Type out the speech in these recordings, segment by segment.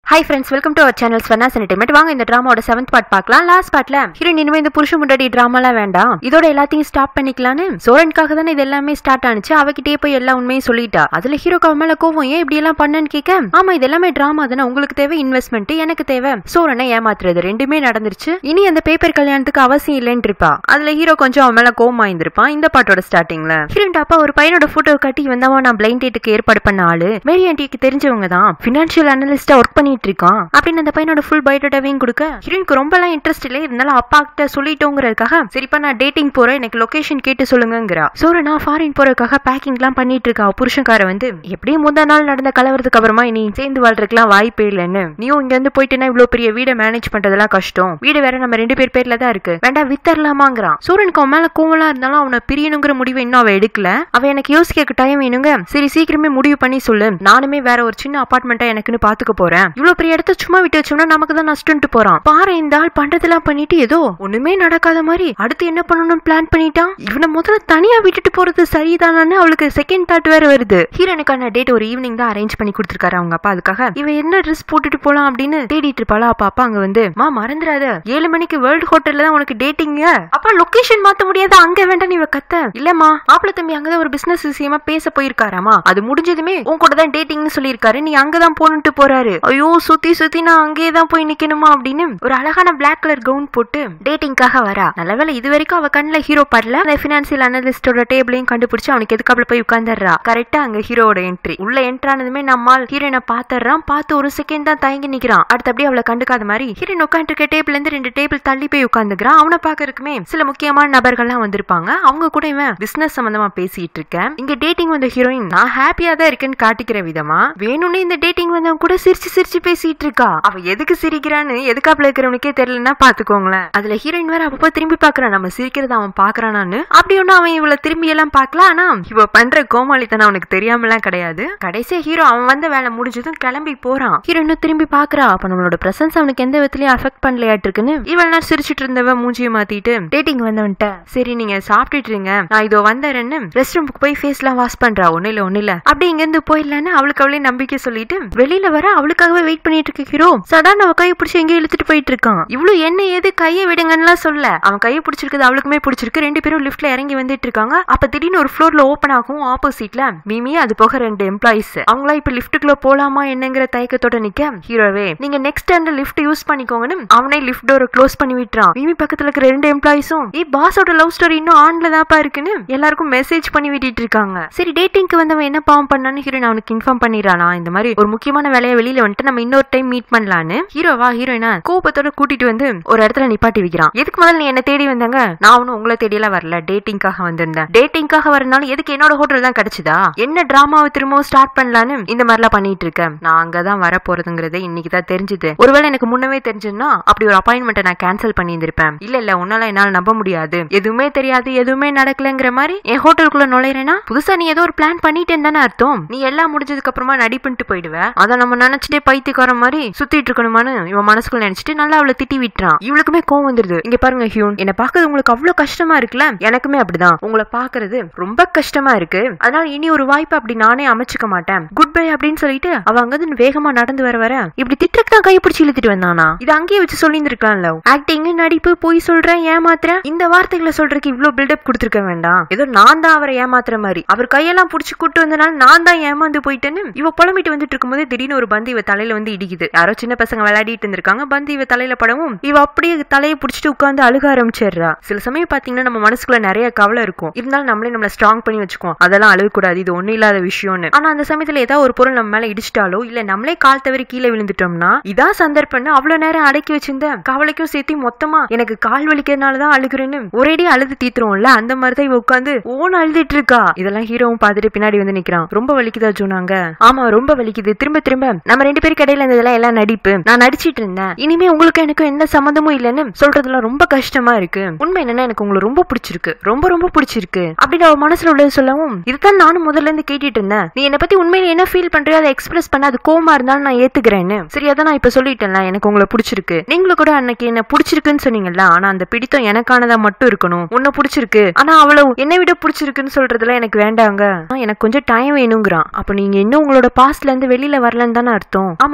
high friends welcome to our channel Swarna's entertainment வாங்க இந்த டிராமாவோட செவன்த் பார்ட் பார்க்கலாம் லாஸ்ட் பார்ட்ல ஹீரோயின் இனிமே இந்த புருஷ முன்னாடி டிராமாலாம் வேண்டாம் இதோட எல்லாத்தையும் ஸ்டாப் பண்ணிக்கலான்னு சோரனுக்காக தானே இது எல்லாமே ஸ்டார்ட் ஆனிச்சு அவகிட்டே போய் எல்லா உண்மையும் சொல்லிட்டா அதுல ஹீரோக்கு அவன் மேல கோவம் ஏன் இப்படி எல்லாம் பண்ணன்னு கேட்க ஆமா இது எல்லாமே டிராமா தானே உங்களுக்கு தேவை இன்வெஸ்ட்மெண்ட் எனக்கு தேவை சோரனை ஏமாத்துறது ரெண்டுமே நடந்துருச்சு இனி அந்த பேப்பர் கல்யாணத்துக்கு அவசியம் இல்லைன்னு இருப்பா அதுல ஹீரோ கொஞ்சம் அவன் மேல கோவம் ஆயிருந்திருப்பான் இந்த பாட்டோட ஸ்டார்டிங்ல ஹீரோயின் அப்பா ஒரு பையனோட போட்டோ காட்டி வந்தவன் நான் பிளைண்ட் டேட்டுக்கு ஏற்பாடு பண்ண ஆளு மேரி ஆண்டிக்கு தெரிஞ்சவங்க தான் பினான்சியல் அனலிஸ்டா ஒர்க் பண்ணிட்டு இருக்கான் அப்படின்னு அந்த பையனோட ஃபுல் பயோடேட்டாவையும் கொடுக்க ஹீரோயினுக்கு ரொம்ப எல்லாம் இன்ட்ரெஸ்ட் இல்லை இருந்தாலும் அப்பா கிட்ட சொல்லிட்டோங்கிறதுக்காக சரிப்பா நான் டேட்டிங் போறேன் எனக்கு லொகேஷன் கேட்டு சொல்லுங்கிறா சோர நான் ஃபாரின் போறதுக்காக பேக்கிங் எல்லாம் பண்ணிட்டு இருக்கா அவ புருஷன்கார வந்து எப்படியும் முந்தா நாள் நடந்த கலவரத்துக்கு அப்புறமா நீ சேர்ந்து வாழ்றதுக்குலாம் வாய்ப்பே இல்லைன்னு நீயும் இங்க இருந்து போயிட்டேன்னா இவ்வளவு பெரிய வீடை மேனேஜ் பண்றதெல்லாம் கஷ்டம் வீடு வேற நம்ம ரெண்டு பேர் பேர்ல தான் இருக்கு வேண்டாம் வித்தரலாமாங்கிறான் சூரனுக்கு அவன் மேல கோவலா இருந்தாலும் அவனை பிரியணுங்கிற முடிவை இன்னும் அவ எடுக்கல அவ எனக்கு யோசிக்க டைம் வேணுங்க சரி சீக்கிரமே முடிவு பண்ணி சொல்லு நானுமே வேற ஒரு சின்ன அபார்ட்மெண்ட்டா எனக்குன்னு பாத்துக்க போறேன் இவ்வளவு பெரிய இடத்த சும்மா விட்டு வச்சோம்னா நமக்கு தான் நஷ்டம்ட்டு போறான் பாரு இந்த ஆள் பண்றதெல்லாம் பண்ணிட்டு ஏதோ ஒண்ணுமே நடக்காத மாதிரி அடுத்து என்ன பண்ணணும்னு பிளான் பண்ணிட்டான் இவனை முதல்ல தனியா விட்டுட்டு போறது சரிதானு அவளுக்கு செகண்ட் தாட் வேற வருது ஹீரோனுக்கான டேட் ஒரு ஈவினிங் தான் அரேஞ்ச் பண்ணி கொடுத்துருக்காரு அவங்க அப்பா அதுக்காக இவ என்ன ட்ரெஸ் போட்டுட்டு போலாம் அப்படின்னு தேடிட்டு இருப்பாளா அப்பா அப்பா அங்க வந்து மா மறந்துடாத ஏழு மணிக்கு வேர்ல்ட் ஹோட்டல்ல தான் உனக்கு டேட்டிங்க அப்பா லொகேஷன் மாத்த முடியாது அங்க வேண்டாம் இவ கத்த இல்லம்மா மாப்பிள்ள தம்பி அங்கதான் ஒரு பிசினஸ் விஷயமா பேச போயிருக்காராமா அது முடிஞ்சதுமே உன் கூட தான் டேட்டிங்னு சொல்லியிருக்காரு நீ அங்கதான் போனுட்டு போறாரு ஐயோ சுத்தி சுத்தி நான் அங்கேயே தான் போய் நிக்கணுமா அப்படின்னு ஒரு அழகான பிளாக் கலர் கவுன் போட்டு டேட்டிங்காக வரா நல்லவேளை இது வரைக்கும் அவ கண்ணுல ஹீரோ படல அந்த பினான்சியல் அனலிஸ்டோட டேபிளையும் கண்டுபிடிச்சு அவனுக்கு எதுக்காப்புல போய் உட்காந்துடுறா கரெக்டா அங்க ஹீரோட என்ட்ரி உள்ள என்ட்ரானதுமே நம்மால் ஹீரோனை பாத்துறான் பார்த்து ஒரு செகண்ட் தான் தயங்கி நிக்கிறான் அடுத்து அப்படியே அவளை கண்டுக்காத மாதிரி ஹீரோயின் உட்காந்து இருக்க டேபிள்ல இருந்து ரெண்டு டேபிள் தள்ளி போய் உட்காந்துக்கிறான் அவனை பாக்குறதுக்குமே சில முக்கியமான நபர்கள்லாம் வந்திருப்பாங்க அவங்க கூட இவன் பிசினஸ் சம்பந்தமா பேசிட்டு இருக்கேன் இங்க டேட்டிங் வந்த ஹீரோயின் நான் ஹாப்பியா தான் இருக்கேன்னு காட்டிக்கிற விதமா வேணும்னே இந்த டேட்டிங் வந்தவன் கூட சிரிச்சு சிரிச்சு பேசிட்டு இருக்கா அவ எதுக்கு சிரிக்கிறான்னு எதுக்காப்புல இருக்கிறவனுக்கே தெரியலன்னா பாத்துக்கோங்களேன் அதுல ஹீரோயின் வேற அப்பப்போ திரும்பி பாக்குறான் நம்ம சிரிக்கிறத அவன் பாக்குறானான்னு அப்படி ஒன்னும் அவன் இவள திரும்பி எல்லாம் பாக்கல ஆனா இவ பண்ற கோமாளித்தனம் அவனுக்கு தெரியாமலாம் கிடையாது கடைசியா ஹீரோ அவன் வந்த வேலை முடிஞ்சதும் கிளம்பி போறான் ஹீரோயின் திரும்பி பாக்குறா அப்ப நம்மளோட பிரசன்ஸ் அவனுக்கு எந்த விதத்துலயும் அஃபெக்ட் பண்ணலையாட்டு இருக்குன்னு இவள் நேரம் சிரிச்சிட்டு இருந்தவ மூஞ்சியை மாத்திட்டு டேட்டிங் வந்தவன்ட்ட சரி நீங்க சாப்பிட்டுட்டு இருங்க நான் இதோ வந்தேன்னு ரெஸ்ட் ரூமுக்கு போய் ஃபேஸ் எல்லாம் வாஷ் பண்றா ஒண்ணு இல்ல ஒண்ணு இல்ல அப்படி இங்க இருந்து போயிடலான்னு அவளுக்கு அவளே நம்பிக்கை சொல்லிட்டு வெளியில வர அவளுக்காகவே வெயிட் பண்ணிட்டு இருக்க ஹீரோ சடான் அவ கையை பிடிச்சி எங்கேயோ இழுத்துட்டு போயிட்டு இருக்கான் இவ்வளவு என்ன ஏது கையை விடுங்கன்னு சொல்ல அவன் கையை பிடிச்சிருக்குது அவளுக்குமே பிடிச்சிருக்கு ரெண்டு பேரும் லிஃப்ட்ல இறங்கி வந்துட்டு இருக்காங்க அப்ப திடீர்னு ஒரு ஃப்ளோர்ல ஓபன் ஆகும் ஆப்போசிட்ல மிமி அது போக ரெண்டு எம்ப்ளாயிஸ் அவங்களா இப்ப லிஃப்ட்டுக்குள்ள போலாமா என்னங்கிற தயக்கத்தோட நிக்க ஹீரோவே நீங்க நெக்ஸ்ட் அந்த லிஃப்ட் யூஸ் பண்ணிக்கோங்கன்னு அவனே லிஃப்ட் டோரை க்ளோஸ் பண்ணி விட்டுறான் மிமி பக்கத்துல இருக்கிற ரெண்டு எம்ப்ளாயிஸும் ஏ பாஸோட லவ் ஸ்டோரி இன்னும் ஆன்ல தான்ப்பா இருக்குன்னு எல்லாருக்கும் மெசேஜ் பண்ணி விட்டுட்டு இருக்காங்க சரி டேட்டிங்க்கு வந்தவன் என்ன பாவம் பண்ணான்னு ஹீரோயின் அவனுக்கு இன்ஃபார்ம் பண்ணிடுறானா இந்த மாதிரி ஒரு முக்கியமான வேலையை வெளியில வந்துட்டு நம்ம இன்னொரு டைம் மீட் பண்ணலான்னு ஹீரோவா ஹீரோயினா கோபத்தோட கூட்டிட்டு வந்து ஒரு இடத்துல நிப்பாட்டி வைக்கிறான் எதுக்கு முதல்ல நீ என்ன தேடி வந்தாங்க நான் ஒன்னும் உங்களை தேடியெல்லாம் வரல டேட்டிங்காக வந்திருந்தேன் டேட்டிங்காக வரனாலும் எதுக்கு என்னோட ஹோட்டல் தான் கிடைச்சதா என்ன டிராமாவை திரும்பவும் ஸ்டார்ட் பண்ணலான்னு இந்த மாதிரிலாம் பண்ணிட்டு இருக்கேன் நான் அங்கதான் வர போறதுங்கிறது இன்னைக்கு தான் தெரிஞ்சுது ஒருவேளை எனக்கு முன்னவே தெரிஞ்சுன்னா அப்படி ஒரு அப்பாயின்மெண்ட்டை நான் கேன்சல் பண்ணியிருந்திருப்பேன் இல்ல இல்ல உன்னால என்னால நம்ப முடியாது எதுவுமே தெரியாது எதுவுமே நடக்கலங்கிற மாதிரி என் ஹோட்டலுக்குள்ள நுழையிறேன்னா புதுசா நீ ஏதோ ஒரு பிளான் பண்ணிட்டேன்னு தானே அர்த்தம் நீ எல்லாம் முடிஞ்சதுக்கு அப்புறமா நடிப்புன்ட்டு போயிடுவ அதை நம்ம நினைச்சிட்டே பைத்தியக்கார மாதிரி சுத்திட்டு இருக்கணுமான்னு இவன் மனசுக்குள்ள நினைச்சிட்டு நல்லா அவளை திட்டி விட்டுறான் இவளுக்குமே கோவம் வந்துருது இங்க பாருங்க ஹியூன் என்ன பாக்குறது உங்களுக்கு அவ்வளவு கஷ்டமா இருக்குல்ல எனக்குமே அப்படிதான் உங்களை பாக்குறது ரொம்ப கஷ்டமா இருக்கு அதனால இனி ஒரு வாய்ப்பு அப்படி நானே அமைச்சுக்க மாட்டேன் குட் பை அப்படின்னு சொல்லிட்டு அவ அங்கிருந்து வேகமா நடந்து வர வர இப்படி திட்டுறக்கு தான் கையை பிடிச்சி இழுத்துட்டு வந்தானா இது அங்கேயே வச்சு சொல்லியிருந்திருக்கலாம்ல ஆக்டிங் நடிப்பு போய் சொல்றேன் ஏமாத்துறேன் இந்த வார்த்தைகளை சொல்றதுக்கு இவ்வளவு பில்டப் கொடுத்துருக்க வேண்டாம் ஏதோ நான் தான் அவரை ஏமாத்துற மாதிரி அவர் கையெல்லாம் புடிச்சு கூட்டு வந்தனால நான் தான் ஏமாந்து போயிட்டேன்னு இவ புலம்பிட்டு வந்துட்டு இருக்கும்போது திடீர்னு ஒரு பந்து இவ தலையில வந்து இடிக்குது யாரோ சின்ன பசங்க விளையாடிட்டு இருந்திருக்காங்க பந்து இவ தலையில படவும் இவ அப்படியே தலையை புடிச்சிட்டு உட்காந்து அழுக ஆரம்பிச்சிடுறா சில சமயம் பாத்தீங்கன்னா நம்ம மனசுக்குள்ள நிறைய கவலை இருக்கும் இருந்தாலும் நம்மளே நம்மள ஸ்ட்ராங் பண்ணி வச்சுக்கோம் அதெல்லாம் அழுகக்கூடாது இது ஒண்ணு இல்லாத விஷயம்னு ஆனா அந்த சமயத்துல ஏதாவது ஒரு பொருள் நம்ம மேல இடிச்சிட்டாலோ இல்ல நம்மளே கால் தவறி கீழே விழுந்துட்டோம்னா இதான் சந்தர்ப்பம்னு அவ்வளவு நேரம் அடக்கி வச்சிருந்த கவலைக்கும் சேர்த்து மொத்தமா எனக்கு கால் வலிக்கிறதுனாலதான் அழுகுறேன்னு ஒரேடி அழுது தீத்துறோம்ல அந்த மாதிரி தான் இவ உட்காந்து ஓன் அழுதுட்டு இருக்கா இதெல்லாம் ஹீரோவும் பார்த்துட்டு பின்னாடி வந்து நிக்கிறான் ரொம்ப வலிக்குதா ஜோனாங்க ஆமா ரொம்ப வலிக்குது திரும்ப திரும்ப நம்ம ரெண்டு பேருக்கு இடையில இருந்ததெல்லாம் எல்லாம் நடிப்பு நான் நடிச்சிட்டு இருந்தேன் இனிமே உங்களுக்கு எனக்கு எந்த சம்மந்தமும் இல்லைன்னு சொல்றதுலாம் ரொம்ப கஷ்டமா இருக்கு உண்மை என்னன்னா எனக்கு உங்களை ரொம்ப பிடிச்சிருக்கு ரொம்ப ரொம்ப பிடிச்சிருக்கு அப்படின்னு அவ மனசுல உள்ளது சொல்லவும் இதுதான் நானும் முதல்ல இருந்து கேட்டுட்டு இருந்தேன் நீ என்ன பத்தி உண்மையில என்ன ஃபீல் பண்றியோ அதை எக்ஸ்பிரஸ் பண்ண அது கோமா இருந்தாலும் நான் ஏத்துக்கிறேன்னு சரி அதான் நான் இப்ப சொல்லிட்டேன்ல எனக்கு உங்களை பிடிச்சிருக்கு நீங்களும் கூட அன்னைக்கு என்ன பிடிச்சிருக்குன்னு சொன்னீங்கல்ல ஆனா அந்த பிடித்தம் எனக்கானதா மட்டும் இருக்கணும் உன்னை பிடிச்சிருக்கு ஆனா அவ்வளவு என்னை விட பிடிச்சிருக்குன்னு சொல்றதுல எனக்கு வேண்டாங்க ஆனா, எனக்கு கொஞ்சம் டைம் வேணுங்கிறான் அப்ப நீங்க இன்னும் உங்களோட பாஸ்ட்ல இருந்து வெளியில வரலன்னு தானே அர்த்தம் ஆமா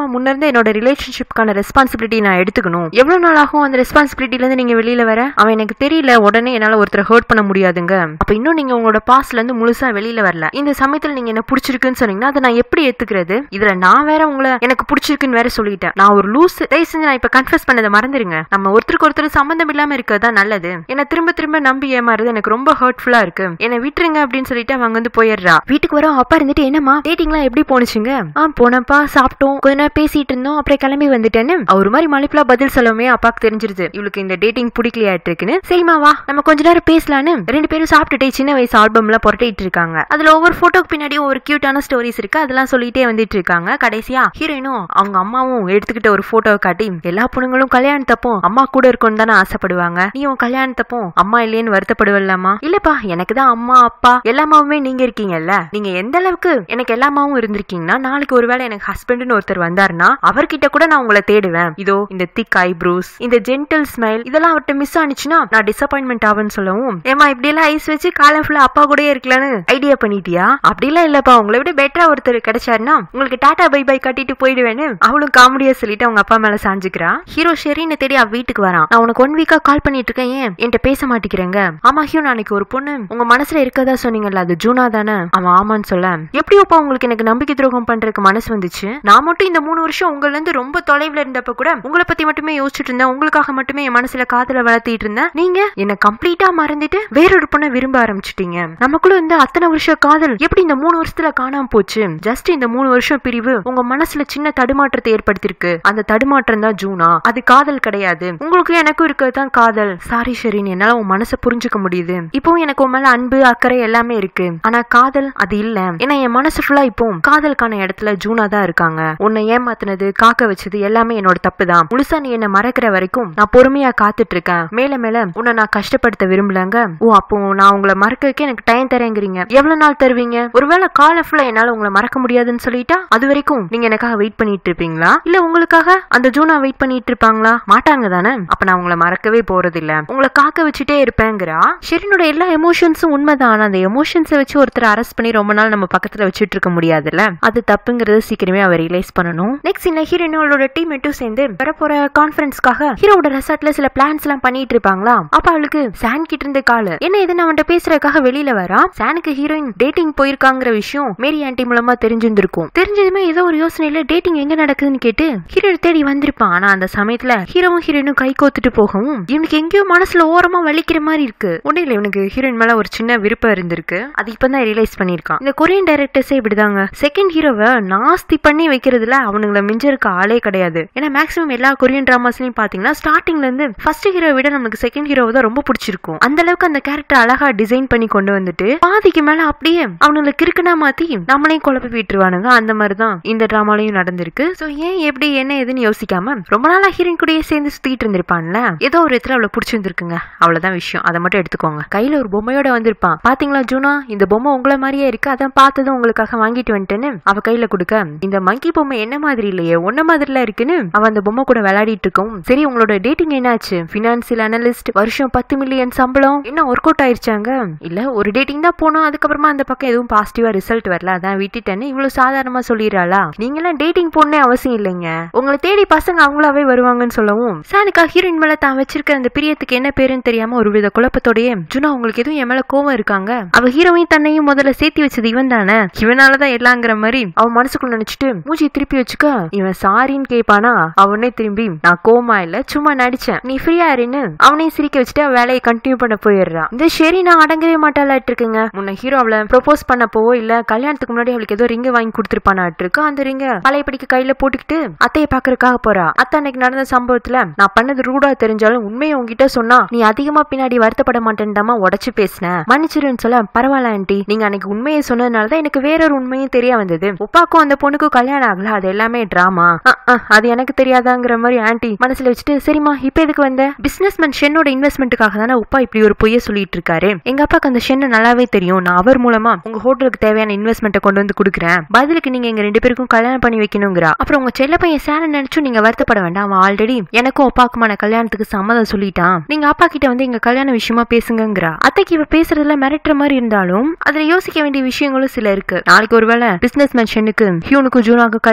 முன்ன இருந்த என்னோட ரிலேஷன்ஷிப்கான ரெஸ்பான்சிபிலிட்டி நான் எடுத்துக்கணும் எவ்வளவு நாள் ஆகும் அந்த ரெஸ்பான்சிபிலிட்டில இருந்து நீங்க வெளியில வர அவன் எனக்கு தெரியல உடனே என்னால ஒருத்தரை ஹர்ட் பண்ண முடியாதுங்க அப்ப இன்னும் நீங்க உங்களோட பாஸ்ட்ல இருந்து முழுசா வெளியில வரல இந்த சமயத்துல நீங்க என்ன பிடிச்சிருக்குன்னு சொன்னீங்கன்னா அதை நான் எப்படி ஏத்துக்கிறது இதுல நான் வேற உங்களை எனக்கு பிடிச்சிருக்குன்னு வேற சொல்லிட்டேன் நான் ஒரு லூஸ் தயவு செஞ்சு நான் இப்ப கன்ஃபஸ் பண்ணதை மறந்துருங்க நம்ம ஒருத்தருக்கு ஒருத்தர் சம்பந்தம் இல்லாம இருக்கிறதா நல்லது என்ன திரும்ப திரும்ப நம்பி ஏமாறுது எனக்கு ரொம்ப ஹர்ட்ஃபுல்லா இருக்கு என்னை விட்டுருங்க அப்படின்னு சொல்லிட்டு அவங்க வந்து போயிடுறா வீட்டுக்கு வர அப்பா இருந்துட்டு என்னம்மா டேட்டிங்லாம் எப்படி போனுச்சுங்க ஆ போனப்பா சாப்பிட்டோம் கொஞ்ச நேரம் பேசிட்டு இருந்தோம் அப்புறம் கிளம்பி வந்துட்டேன்னு அவர் மாதிரி மலிப்புலா பதில் சொல்லவே அப்பாக்கு தெரிஞ்சிருது இவளுக்கு இந்த டேட்டிங் பிடிக்கலையாட்டு இருக்குன்னு சரிமா வா நம்ம கொஞ்ச நேரம் பேசலான்னு ரெண்டு பேரும் சாப்பிட்டுட்டே சின்ன வயசு ஆல்பம்ல புரட்டிட்டு இருக்காங்க அதுல ஒவ்வொரு போட்டோக்கு பின்னாடி ஒரு கியூட்டான ஸ்டோரிஸ் இருக்கு அதெல்லாம் சொல்லிட்டே வந்துட்டு இருக்காங்க கடைசியா ஹீரோயினும் அவங்க அம்மாவும் எடுத்துக்கிட்ட ஒரு போட்டோவை காட்டி எல்லா பொண்ணுங்களும் கல்யாணத்தப்போ அம்மா கூட இருக்கும்னு தானே ஆசைப்படுவாங்க நீ உன் கல்யாணத்தப்போ அம்மா இல்லையேன்னு வருத்தப்படுவல்லாமா இல்லப்பா எனக்கு தான் அம்மா அப்பா எல்லாமாவுமே நீங்க இருக்கீங்கல்ல நீங்க எந்த அளவுக்கு எனக்கு எல்லாமாவும் இருந்திருக்கீங்கன்னா நாளைக்கு ஒருவேளை எனக்கு ஹஸ்பண்ட்னு ஒருத்தர் வந்தாருன்னா அவர்கிட்ட கூட நான் உங்களை தேடுவேன் இதோ இந்த திக் ஐப்ரோஸ் இந்த ஜென்டில் ஸ்மைல் இதெல்லாம் அவர்கிட்ட மிஸ் ஆனிச்சுன்னா நான் டிசப்பாயின்மெண்ட் ஆகுன்னு சொல்லவும் ஏமா இப்படி எல்லாம் ஐஸ் வச்சு காலம் ஃபுல்லா அப்பா கூடயே இருக்கலாம்னு ஐடியா பண்ணிட்டியா அப்படிலாம் இல்லப்பா உங்களை விட பெட்டரா ஒருத்தர் கிடைச்சாருன்னா உங்களுக்கு டாடா பை பை கட்டிட்டு போயிடுவேன்னு அவளும் காமெடியா சொல்லிட்டு அவங்க அப்பா மேல சாஞ்சுக்கிறா ஹீரோ ஷெரின்னு தேடி அவ வீட்டுக்கு வரான் நான் உனக்கு ஒன் வீக்கா கால் பண்ணிட்டு இருக்கேன் ஏன் என்கிட்ட பேச மாட்டேங்கிறேங்க ஆமா ஹியூ நாளைக்கு ஒரு பொண்ணு உங்க மனசுல இருக்கதா சொன்னீங்கல்ல அது ஜூனா தானே அவன் ஆமான்னு சொல்ல எப்படியோப்பா உங்களுக்கு எனக்கு நம்பிக்கை துரோகம் பண்றதுக்கு மனசு வந்துச்சு நான் மட்டும் இந்த மூணு வருஷம் உங்கள்ல இருந்து ரொம்ப தொலைவுல இருந்தப்ப கூட உங்களை பத்தி மட்டுமே யோசிச்சுட்டு இருந்தேன் உங்களுக்காக மட்டுமே என் மனசுல காதல வளர்த்திட்டு இருந்தேன் நீங்க என்ன கம்ப்ளீட்டா மறந்துட்டு வேறொரு பொண்ணை விரும்ப ஆரம்பிச்சிட்டீங்க நமக்குள்ள இந்த அத்தனை வருஷம் காதல் எப்படி இந்த மூணு வருஷத்துல காணாம போச்சு ஜஸ்ட் இந்த மூணு வருஷம் பிரிவு உங்க மனசுல சின்ன தடுமாற்றத்தை ஏற்படுத்திருக்கு அந்த தடுமாற்றம் தான் ஜூனா அது காதல் கிடையாது உங்களுக்கு எனக்கும் இருக்கிறது தான் காதல் சாரி ஷெரின் என்னால உன் மனசை புரிஞ்சுக்க முடியுது இப்பவும் எனக்கு உன் மேல அன்பு அக்கறை எல்லாமே இருக்கு ஆனா காதல் அது இல்ல ஏன்னா என் மனசு ஃபுல்லா இப்போ காதலுக்கான இடத்துல ஜூனா தான் இருக்காங்க உன்னை ஏமாத்துனது காக்க வச்சது எல்லாமே என்னோட தப்பு தான் முழுசா நீ என்ன மறக்கிற வரைக்கும் நான் பொறுமையா காத்துட்டு இருக்கேன் மேல மேல உன்னை நான் கஷ்டப்படுத்த விரும்பலங்க ஓ அப்போ நான் உங்களை மறக்கறதுக்கு எனக்கு டைம் தரேங்கிறீங்க எவ்வளவு நாள் தருவீங்க ஒருவேளை கால ஃபுல்லா என்னால உங்களை மறக்க முடியாதுன்னு சொல்லிட்டா அது வரைக்கும் நீங்க எனக்காக வெயிட் பண்ணிட்டு இருப்பீங்களா இல்ல உங்களுக்காக அந்த ஜூனா வெயிட் பண்ணிட்டு இருப்பாங்களா மாட்டாங்க தானே அப்ப நான் உங்களை மறக்கவே போறது இல்ல உங்களை காக்க வச்சுட்டே இருப்பேங்கிறா ஷெரினோட எல்லா எமோஷன்ஸும் உண்மைதான் ஆனா அந்த எமோஷன்ஸை வச்சு ஒருத்தர் அரெஸ்ட் பண்ணி ரொம்ப நாள் நம்ம பக்கத்துல வச்சுட்டு இருக்க முடியாதுல்ல அது தப்புங்கிறது சீக்கிரமே அவ ரியலைஸ் பண்ணணும் நெக்ஸ்ட் இந்த ஹீரோயினோட டீம் மட்டும் சேர்ந்து வரப்போற கான்ஃபரன்ஸ்க்காக ஹீரோட ரெசார்ட்ல சில பிளான்ஸ் எல்லாம் பண்ணிட்டு இருப்பாங்களா அப்ப அவளுக்கு சான் கிட்ட இருந்து காலு என்ன இதுன்னு அவன்கிட்ட பேசுறதுக்காக வெளியில வரா சானுக்கு ஹீரோயின் டேட்டிங் போயிருக்காங்கிற விஷயம் மேரி ஆன்டி மூலமா தெரிஞ்சிருந்திருக்கும் தெரிஞ்சதுமே ஏதோ ஒரு யோசனையில டேட்டிங் எங்க நடக்குதுன்னு கேட்டு ஹீரோயின் தேடி வந்திருப்பான் ஆனா அந்த சமயத்துல ஹீரோவும் ஹீரோயினும் கை கோத்துட்டு போகவும் இவனுக்கு எங்கேயோ மனசுல ஓரமா வலிக்கிற மாதிரி இருக்கு உடனே இவனுக்கு ஹீரோயின் மேல ஒரு சின்ன விருப்பம் இருந்திருக்கு அது இப்பதான் ரியலைஸ் பண்ணிருக்கான் இந்த கொரியன் டைரக்டர்ஸே இப்படிதாங்க செகண்ட் ஹீரோவை நாஸ்தி பண்ணி வைக்கிறதுல அவனுங்களை மிஞ்ச இருக்க ஆளே கிடையாது ஏன்னா மேக்ஸிமம் எல்லா கொரியன் டிராமாஸ்லயும் பாத்தீங்கன்னா ஸ்டார்டிங்ல இருந்து ஃபர்ஸ்ட் ஹீரோ விட நமக்கு செகண்ட் ஹீரோ தான் ரொம்ப பிடிச்சிருக்கும் அந்த அளவுக்கு அந்த கேரக்டர் அழகா டிசைன் பண்ணி கொண்டு வந்துட்டு பாதிக்கு மேல அப்படியே அவனுங்களை கிறுக்குனா மாத்தி நம்மளையும் குழப்பி விட்டுருவானுங்க அந்த மாதிரிதான் இந்த டிராமாலையும் நடந்திருக்கு சோ ஏன் எப்படி என்ன ஏதுன்னு யோசிக்காம ரொம்ப நாளா ஹீரோயின் கூடயே சேர்ந்து சுத்திட்டு இருந்திருப்பான்ல ஏதோ ஒரு இடத்துல அவளை பிடிச்சிருந்துருக்குங்க அவ்வளவுதான் விஷயம் அதை மட்டும் எடுத்துக்கோங்க கையில ஒரு பொம்மையோட வந்திருப்பான் பாத்தீங்களா ஜூனா இந்த பொம்மை உங்களை மாதிரியே இருக்கு அதான் பார்த்ததும் உங்களுக்காக வாங்கிட்டு வந்துட்டேன்னு அவ கையில கொடுக்க இந்த மங்கி பொம்மை என்ன மாதிரி இல்லையே ஒன்ன மாதிரில இருக்குன்னு அவ அந்த பொம்மை கூட விளையாடிட்டு இருக்கும் சரி உங்களோட டேட்டிங் என்னாச்சு பினான்சியல் அனலிஸ்ட் வருஷம் பத்து மில்லியன் சம்பளம் என்ன ஒர்க் அவுட் ஆயிருச்சாங்க இல்ல ஒரு டேட்டிங் தான் போனோம் அதுக்கப்புறமா அந்த பக்கம் எதுவும் பாசிட்டிவா ரிசல்ட் வரல அதான் விட்டுட்டேன்னு இவ்வளவு சாதாரணமா சொல்லிடுறாளா நீங்களாம் டேட்டிங் போடனே அவசியம் இல்லைங்க உங்களை தேடி பசங்க அவங்களாவே வருவாங்கன்னு சொல்லவும் சானுக்கா ஹீரோயின் மேல தான் வச்சிருக்க அந்த பிரியத்துக்கு என்ன பேருன்னு தெரியாம ஒரு வித குழப்பத்தோடயே ஜுனா உங்களுக்கு எதுவும் என் மேல கோவம் இருக்காங்க அவ ஹீரோயின் தன்னையும் முதல்ல சேர்த்தி வச்சது இவன் தானே இவனாலதான் எல்லாங்கிற மாதிரி அவன் மனசுக்குள்ள நினைச்சிட்டு மூஞ்சி திருப்பி வச்சுக்க இவன் சாரின்னு கேட்பானா அவனே திரும்பி நான் கோமா இல்ல சும்மா நடிச்சேன் நீ ஃப்ரீயா இருன்னு அவனையும் சிரிக்க வச்சுட்டு அவ வேலையை கண்டினியூ பண்ண போயிடுறான் இந்த சரி நான் அடங்கவே மாட்டாளாட்டு இருக்குங்க முன்ன ஹீரோ அவளை ப்ரொபோஸ் பண்ணப்போ இல்ல கல்யாணத்துக்கு முன்னாடி அவளுக்கு ஏதோ ரிங்க வாங்கி கொடுத்துருப்பானாட்டு இருக்கு அந்த ரிங்க பழையபடிக்கு கையில போட்டுக்கிட்டு அத்தையை பாக்குறதுக்காக போறா அத்தை அன்னைக்கு நடந்த சம்பவத்துல நான் பண்ணது ரூடா தெரிஞ்சாலும் உண்மையை உங்ககிட்ட சொன்னா நீ அதிகமா பின்னாடி வருத்தப்பட மாட்டேன்டாமா உடச்சு பேசினேன் மன்னிச்சிருன்னு சொல்ல பரவாயில்ல ஆண்டி நீங்க அன்னைக்கு உண்மையை சொன்னதுனாலதான் எனக்கு வேறொரு உண்மையும் தெரிய வந்தது உப்பாக்கும் அந்த பொண்ணுக்கும் கல்யாணம் ஆகல அது எல்லாமே டிராமா அது எனக்கு தெரியாதாங்கிற மாதிரி ஆண்டி மனசுல வச்சுட்டு சரிம்மா இப்ப எதுக்கு வந்த பிசினஸ் மேன் ஷென்னோட இன்வெஸ்ட்மெண்ட்டுக்காக தானே உப்பா இப்படி ஒரு பொய்ய சொல்லிட்டு இருக்காரு எங்க அப்பாக்கு அந்த ஷென்னு நல்லாவே தெரியும் நான் அவர் மூலமா உங்க ஹோட்டலுக்கு தேவையான இன்வெஸ்ட்மெண்ட்டை கொண்டு வந்து கொடுக்குறேன் பதிலுக்கு நீங்க எங்க ரெண்டு பேருக்கும் கல்யாணம் பண்ணி வைக்கணுங்கிறா அப்புறம் உங்க செல்ல பையன் சேன நினைச்சும் நீங்க வருத்தப்பட வேண்டாம் அவன் ஆல்ரெடி எனக்கும் அப்பாக்குமான கல்யாணத்துக்கு சம்மதம் சொல்லிட்டான் நீங்க அப்பா கிட்ட வந்து எங்க கல்யாண விஷயமா பேசுங்கிறா அத்தைக்கு இவ பேசுறதுல மிரட்டுற மாதிரி இருந்தாலும் அதுல யோசிக்க வேண்டிய விஷயங்களும் சில இருக்கு நாளைக்கு ஒருவேளை பிசினஸ் மேன் ஷென்னுக்கு ஹியூனுக்கும் ஜூனாக்கும் கல்யாணம் ஆகலன்னு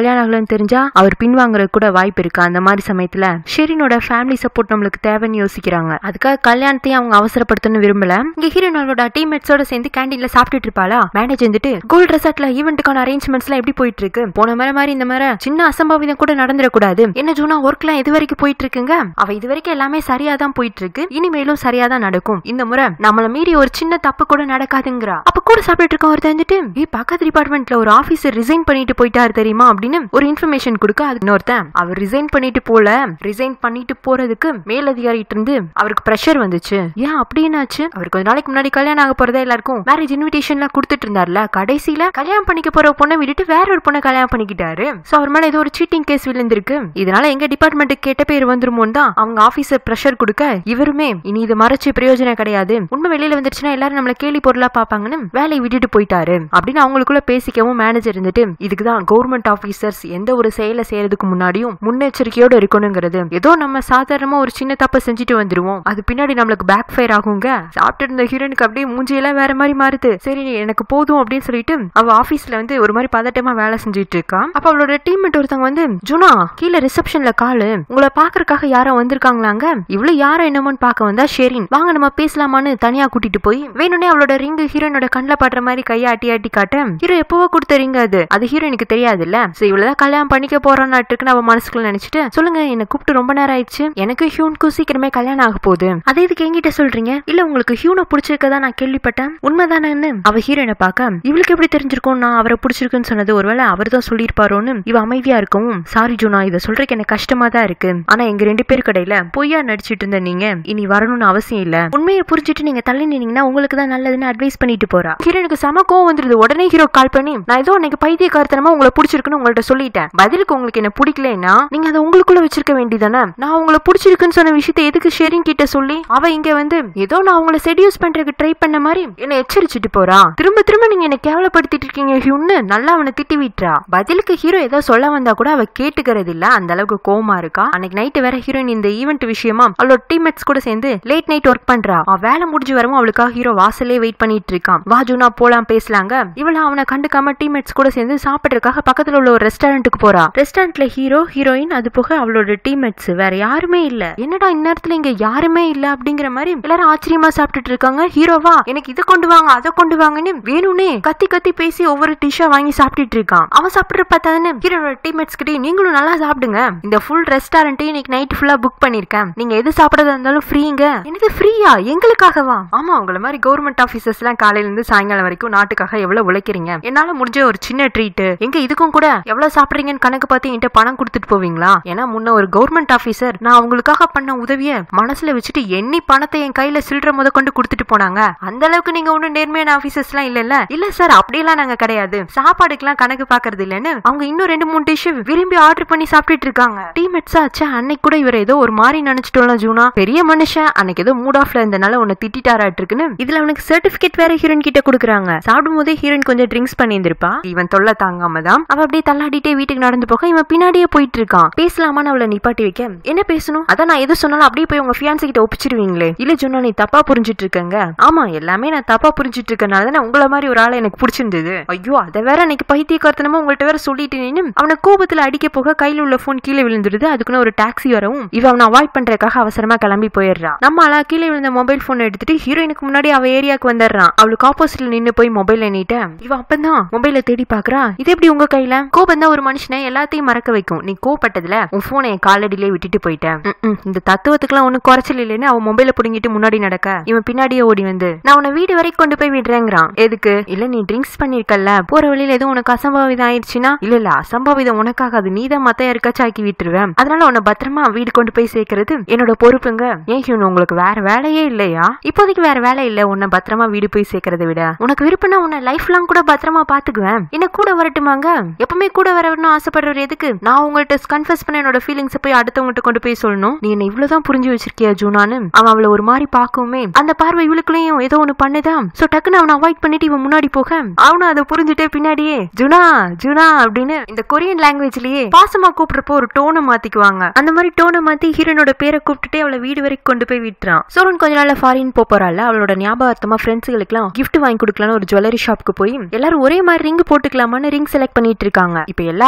இல்லைன்னு தெரிஞ்சா அவர் பின்வாங்குறது கூட வாய்ப்பு இருக்கு அந்த மாதிரி சமயத்துல ஷெரினோட ஃபேமிலி சப்போர்ட் நம்மளுக்கு தேவைன்னு யோசிக்கிறாங்க அதுக்காக கல்யாணத்தையும் அவங்க அவசரப்படுத்தணும்னு விரும்பல இங்க ஹீரோயின் அவளோட டீம்மேட்ஸோட சேர்ந்து கேண்டீன்ல சாப்பிட்டுட்டு இருப்பாளா மேனேஜ் வந்துட்டு கோல்ட் ரெசார்ட்ல ஈவெண்ட்டுக்கான அரேஞ்ச்மெண்ட்ஸ் எல்லாம் எப்படி போயிட்டு இருக்கு போன முறை மாதிரி இந்த மாதிரி சின்ன அசம்பாவிதம் கூட நடந்துடக்கூடாது என்ன ஜூனா ஒர்க் எல்லாம் இது வரைக்கும் போயிட்டு இருக்குங்க அவ இது வரைக்கும் எல்லாமே சரியா தான் போயிட்டு இருக்கு இனிமேலும் சரியா தான் நடக்கும் இந்த முறை நம்மள மீறி ஒரு சின்ன தப்பு கூட நடக்காதுங்கிறா அப்ப கூட சாப்பிட்டு இருக்க ஒரு தெரிஞ்சுட்டு ஏ பக்கத்து டிபார்ட்மெண்ட்ல ஒரு ஆபீசர் ரிசைன் பண்ணிட்டு போயிட்டாரு தெரியுமா அப்படின்னு ஒரு இன்ஃபர்மேஷன் கொடுக்க அதுக்கு இன்னொருத்தன் அவர் ரிசைன் பண்ணிட்டு போல ரிசைன் பண்ணிட்டு போறதுக்கு மேலதிகாரிட்டு இருந்து அவருக்கு பிரஷர் வந்துச்சு ஏன் அப்படின்னாச்சு அவர் கொஞ்ச நாளைக்கு முன்னாடி கல்யாணம் ஆக போறதா எல்லாருக்கும் மேரேஜ் இன்விடேஷன்லாம் கொடுத்துட்டு இருந்தார்ல கடைசியில கல்யாணம் பண்ணிக்க போற பொண்ணை விட்டுட்டு வேற ஒரு பொண்ணை கல்யாணம் பண்ணிக்கிட்டாரு சோ அவர் மேல ஏதோ ஒரு சீட்டிங் கேஸ் விழுந்திருக்கு இதனால எங்க டிபார்ட்மெண்ட்டுக்கு கெட்ட பேர் வந்துருமோன்னு தான் அவங்க ஆபீசர் பிரஷர் கொடுக்க இவருமே இனி இது மறைச்சு பிரயோஜனம் கிடையாது உண்மை வெளியில வந்துருச்சுன்னா எல்லாரும் நம்மள கேலி பொருளா பாப்பாங்கன்னு வேலையை விட்டுட்டு போயிட்டாரு அப்படின்னு அவங்களுக்குள்ள பேசிக்கவும் மேனேஜர் இருந்துட்டு இதுக்குதான் கவர்மெண்ட் ஆபீசர்ஸ் எந்த ஒரு செயலை செய்யறதுக்கு முன்னாடியும் முன்னெச்சரிக்கையோட இருக்கணுங்கிறது ஏதோ நம்ம சாதாரணமா ஒரு சின்ன தப்பை செஞ்சுட்டு வந்துருவோம் அது பின்னாடி நம்மளுக்கு பேக் ஃபயர் ஆகுங்க சாப்பிட்டு இருந்த ஹீரோனுக்கு அப்படியே மூஞ்சியெல்லாம் வேற மாதிரி மாறுது சரி எனக்கு போதும் அப்படின்னு சொல்லிட்டு அவ ஆபீஸ்ல வந்து ஒரு மாதிரி பதட்டமா வேலை செஞ்சுட்டு இருக்கா அப்ப அவளோட டீம்மேட் ஒருத்தவங்க வந்து ஜுனா கீழே ரிசப்ஷன்ல காலு உங்களை பாக்குறதுக்காக யாரோ வந்திருக்காங்களாங்க இவ்வளவு யாரோ என்னமோன்னு பார்க்க வந்தா ஷெரின் வாங்க நம்ம பேசலாமான்னு தனியா கூட்டிட்டு போய் வேணும்னே அவளோட ரிங் ஹீரோனோட கண்ணில் படுற மாதிரி கையை ஆட்டி ஆட்டி காட்ட ஹீரோ எப்பவோ கொடுத்த ரிங் அது அது ஹீரோனுக்கு தெரியாது இல்ல சோ இவ்வளவுதான் கல்யாணம் பண்ணிக்க போறோம்னாட்டுக்கு அவ மனசுக்குள்ள நினைச்சிட்டு சொல்லுங்க என்ன கூப்பிட்டு ரொம்ப நேரம் ஆயிடுச்சு எனக்கு ஹியூனுக்கும் சீக்கிரமே கல்யாணம் ஆக போகுது அதே இதுக்கு என்கிட்ட சொல்றீங்க இல்ல உங்களுக்கு ஹியூனை பிடிச்சிருக்கதா நான் கேள்விப்பட்டேன் உண்மைதானேன்னு அவ ஹீரோனை பார்க்க இவளுக்கு எப்படி தெரிஞ்சிருக்கும் நான் அவரை பிடிச்சிருக்குன்னு சொன்னது ஒருவேளை அவர் தான் சொல்லியிருப்பாரோன்னு இவ அமைதியா இருக்கவும் சாரி ஜூனா இதை சொல்றதுக்கு எனக்கு கஷ்டமா தான் இருக்கு ஆனா எங்க ரெண்டு பேர் கடையில பொய்யா நடிச்சிட்டு இருந்த நீங்க இனி வரணும்னு அவசியம் இல்ல உண்மையை புரிஞ்சுட்டு நீங்க தள்ளி நின்னீங்கன்னா உங்களுக்கு தான் நல்லதுன்னு அட்வைஸ் பண்ணிட்டு போறா ஹீரோனுக்கு செம கோவம் வந்துருது உடனே ஹீரோ கால் பண்ணி நான் ஏதோ அன்னைக்கு பைத்தியக்காரத்தனமா உங்களை பிடிச்சிருக்குன்னு உங்கள்ட்ட சொல்லிட்டேன் பதிலுக்கு உங்களுக்கு என்ன பிடிக்கலன்னா நீங்க அதை உங்களுக்குள்ள வச்சிருக்க வேண்டியதானே நான் உங்களை பிடிச்சிருக்குன்னு சொன்ன விஷயத்தை எதுக்கு ஷேரிங் கிட்ட சொல்லி அவ இங்க வந்து ஏதோ நான் உங்களை செடியூஸ் பண்றதுக்கு ட்ரை பண்ண மாதிரி என்ன எச்சரிச்சுட்டு போறா திரும்ப திரும்ப நீங்க என்ன கேவலப்படுத்திட்டு இருக்கீங்க ஹியூன்னு நல்லா அவனை திட்டி விட்டுறா பதிலுக்கு ஹீரோ ஏதோ சொல்ல வந்தா கூட அவ கேட்டுக்கிறது இல்ல அந்த அளவுக்கு கோமா இருக்கா அன்னைக்கு நைட்டு வேற ஹீரோயின் இந்த ஈவெண்ட் விஷயமா அவளோட டீம்மேட்ஸ் கூட சேர்ந்து லேட் நைட் ஒர்க் பண்றா அவ வேலை முடிஞ்சு வரவும் அவளுக்காக ஹீரோ வாசலே வெயிட் பண்ணிட்டு இருக்கான் வா ஜூனா போலாம் பேசலாங்க இவள அவனை கண்டுக்காம டீம்மேட்ஸ் கூட சேர்ந்து சாப்பிட்றதுக்காக பக்கத்துல உள்ள ஒரு ரெஸ்டாரண்ட்டுக்கு போறா ரெஸ்டாரண்ட்ல ஹீரோ ஹீரோயின் அது போக அவளோட டீம்மேட்ஸ் வேற யாருமே இல்ல என்னடா இந்நேரத்துல இங்க யாருமே இல்ல அப்படிங்கிற மாதிரி எல்லாரும் ஆச்சரியமா சாப்பிட்டுட்டு இருக்காங்க ஹீரோவா எனக்கு இதை கொண்டு வாங்க அதை கொண்டு வாங்கன்னு வேணும்னே கத்தி கத்தி பேசி ஒவ்வொரு டிஷ்ஷா வாங்கி சாப்பிட்டுட்டு இருக்கான் அவன் சாப்பிடுற பார்த்தாதானே ஹீரோட டீம்மேட்ஸ் கிட்டே நீங்களும் நல்லா சாப்பிடுங்க இந்த ஃபுல் ரெஸ்டாரண்ட்டையும் இன்னைக்கு நைட் ஃபுல்லா புக் பண்ணிருக்கேன் நீங்க எது சாப்பிடறதா இருந்தாலும் ஃப்ரீங்க எனக்கு ஃப்ரீயா எங்களுக்காகவா ஆமா உங்கள மாதிரி கவர்மெண்ட் ஆபீசர்ஸ் எல்லாம் காலையில இருந்து சாயங்காலம் வரைக்கும் நாட்டுக்காக எவ்வளவு உழைக்கிறீங்க என்னால முடிஞ்ச ஒரு சின்ன ட்ரீட் எங்க இதுக்கும் கூட எவ்வளவு சாப்பிடுறீங்கன்னு கணக்கு பார்த்து என்கிட்ட பணம் கொடுத்துட்டு போவீங்களா ஏன்னா முன்ன ஒரு கவர்மெண்ட் ஆபீசர் நான் அவங்களுக்காக பண்ண உதவிய மனசுல வச்சுட்டு எண்ணி பணத்தை என் கையில சில்லற முத கொண்டு கொடுத்துட்டு போனாங்க அந்த அளவுக்கு நீங்க ஒன்னும் நேர்மையான ஆபீசர்ஸ் எல்லாம் இல்லல்ல இல்ல சார் அப்படியெல்லாம் நாங்க கிடையாது சாப்பாடுக்கெல்லாம் கணக்கு பாக்குறது இல்லன்னு அவங்க இன்னும் ரெண்டு மூணு டிஷ் விரும்பி ஆர்டர் பண்ணி சாப்பிட்டுட்டு இருக்காங்க டீமேட்ஸா ஆச்சா அன்னைக்கு கூட இவர் ஏதோ ஒரு மாதிரி நினைச்சிட்டோம்ல ஜூனா பெரிய மனுஷன் அன்னைக்கு ஏதோ மூட் ஆஃப்ல இருந்தனால உன்னை திட்டாராட்டு இருக்குன்னு இதுல அவனுக்கு சர்டிபிகேட் வேற ஹீரோயின் கிட்ட கொடுக்குறாங்க சாப்பிடும் போதே ஹீரோயின் கொஞ்சம் ட்ரிங்க்ஸ் பண்ணியிருந்திருப்பா இவன் தொல்லை தாங்காம தான் அவ அப்படியே தள்ளாடிட்டே வீட்டுக்கு நடந்து போக இவன் பின்னாடியே போயிட்டு இருக்கான் பேசலாமான்னு அவளை நிப்பாட்டி வைக்க என்ன பேசணும் அதான் நான் எது சொன்னாலும் அப்படியே போய் உங்க ஃபியான்சி கிட்ட ஒப்பிச்சிருவீங்களே இல்ல ஜுன்னா நீ தப்பா புரிஞ்சிட்டு இருக்கங்க ஆமா எல்லாமே நான் தப்பா புரிஞ்சிட்டு இருக்கனால தானே உங்கள மாதிரி ஒரு ஆளை எனக்கு பிடிச்சிருந்தது ஐயோ அதை வேற எனக்கு பைத்தியக்காரத்தனமா உங்கள்ட்ட வேற சொல்லிட்டு நின்னு அவனை கோபத்துல அடிக்க போக கையில உள்ள போன் கீழே விழுந்துருது அதுக்குன்னு ஒரு டாக்ஸி வரவும் இவ அவனை அவாய்ட் பண்றதுக்காக அவசரமா கிளம்பி போயிடுறா நம்ம ஆளா கீழே விழுந்த மொபைல் போன் எடுத்துட்டு ஹீரோயினுக்கு முன்னாடி அவ ஏரியாக்கு வந்துடுறான் அவளுக்கு ஆப்போசிட்ல நின்னு போய் மொபைல் எண்ணிட்ட இவ அப்பதான் மொபைல தேடி பாக்குறா இது எப்படி உங்க கையில கோபம் தான் ஒரு மனுஷனை எல்லாத்தையும் மறக்க வைக்கும் நீ கோபப்பட்டதுல உன் போனை என் காலடியிலே விட்டுட்டு போயிட்டேன் ம், ம், இந்த தத்துவத்துக்குலாம் ஒன்னும் குறைச்சல் இல்லைன்னு அவன் மொபைல புடுங்கிட்டு முன்னாடி நடக்க இவன் பின்னாடியே ஓடி வந்து நான் உன்னை வீடு வரைக்கும் கொண்டு போய் விடுறேங்கிறான் எதுக்கு இல்ல நீ ட்ரிங்க்ஸ் பண்ணிருக்கல்ல போற வழியில எதுவும் உனக்கு அசம்பாவிதம் ஆயிடுச்சுன்னா இல்ல இல்ல அசம்பாவிதம் உனக்காக அது நீ தான் மத்த யாருக்காச்சும் ஆக்கி விட்டுருவேன் அதனால உன்னை பத்திரமா வீடு கொண்டு போய் சேர்க்கறது என்னோட பொறுப்புங்க ஏன் ஹியூன் உங்களுக்கு வேற வேலையே இல்லையா இப்போதைக்கு வேற வேலை இல்ல உன்னை பத்திரமா வீடு போய் சேர்க்கறதை விட உனக்கு விருப்பம்னா உன்னை லைஃப் லாங் கூட பத்திரமா பாத்துக்குவேன் என்ன கூட வரட்டுமாங்க எப்பவுமே கூட வரணும்னு ஆசைப்படுறவர் எதுக்கு நான் உங்கள்ட்ட கன்ஃபஸ் பண்ண என்னோட ஃபீலிங்ஸ் போய் அடுத்தவங்ககிட்ட கொண்டு போய் சொல்லணும் நீ என்ன இவ்வளவுதான் புரிஞ்சு வச்சிருக்கியா ஜூனான்னு அவன் அவளை ஒரு மாதிரி பார்க்கவுமே அந்த பார்வை இவளுக்குள்ளேயும் ஏதோ ஒண்ணு பண்ணுதான் சோ டக்குன்னு அவனை அவாய்ட் பண்ணிட்டு இவன் முன்னாடி போக அவனும் அதை புரிஞ்சுட்டே பின்னாடியே ஜுனா ஜுனா அப்படின்னு இந்த கொரியன் லாங்குவேஜ்லயே பாசமா கூப்பிடுறப்போ ஒரு டோனை மாத்திக்குவாங்க அந்த மாதிரி டோனை மாத்தி ஹீரோனோட பேரை கூப்பிட்டுட்டே அவளை வீடு வரைக்கும் கொண்டு போய் விட்டுறான் சோரன் கொஞ்ச நாள்ல ஃபாரின் போறாள் அவளோட ஞாபகார்த்தமா ஃப்ரெண்ட்ஸுகளுக்குலாம் gift வாங்கி கொடுக்கலாம்னு ஒரு ஜுவல்லரி ஷாப்க்கு போய் எல்லாரும் ஒரே மாதிரி ரிங் போட்டுக்கலாமான்னு ரிங் செலக்ட் பண்ணிட்டு இருக்காங்க இப்ப எல்லா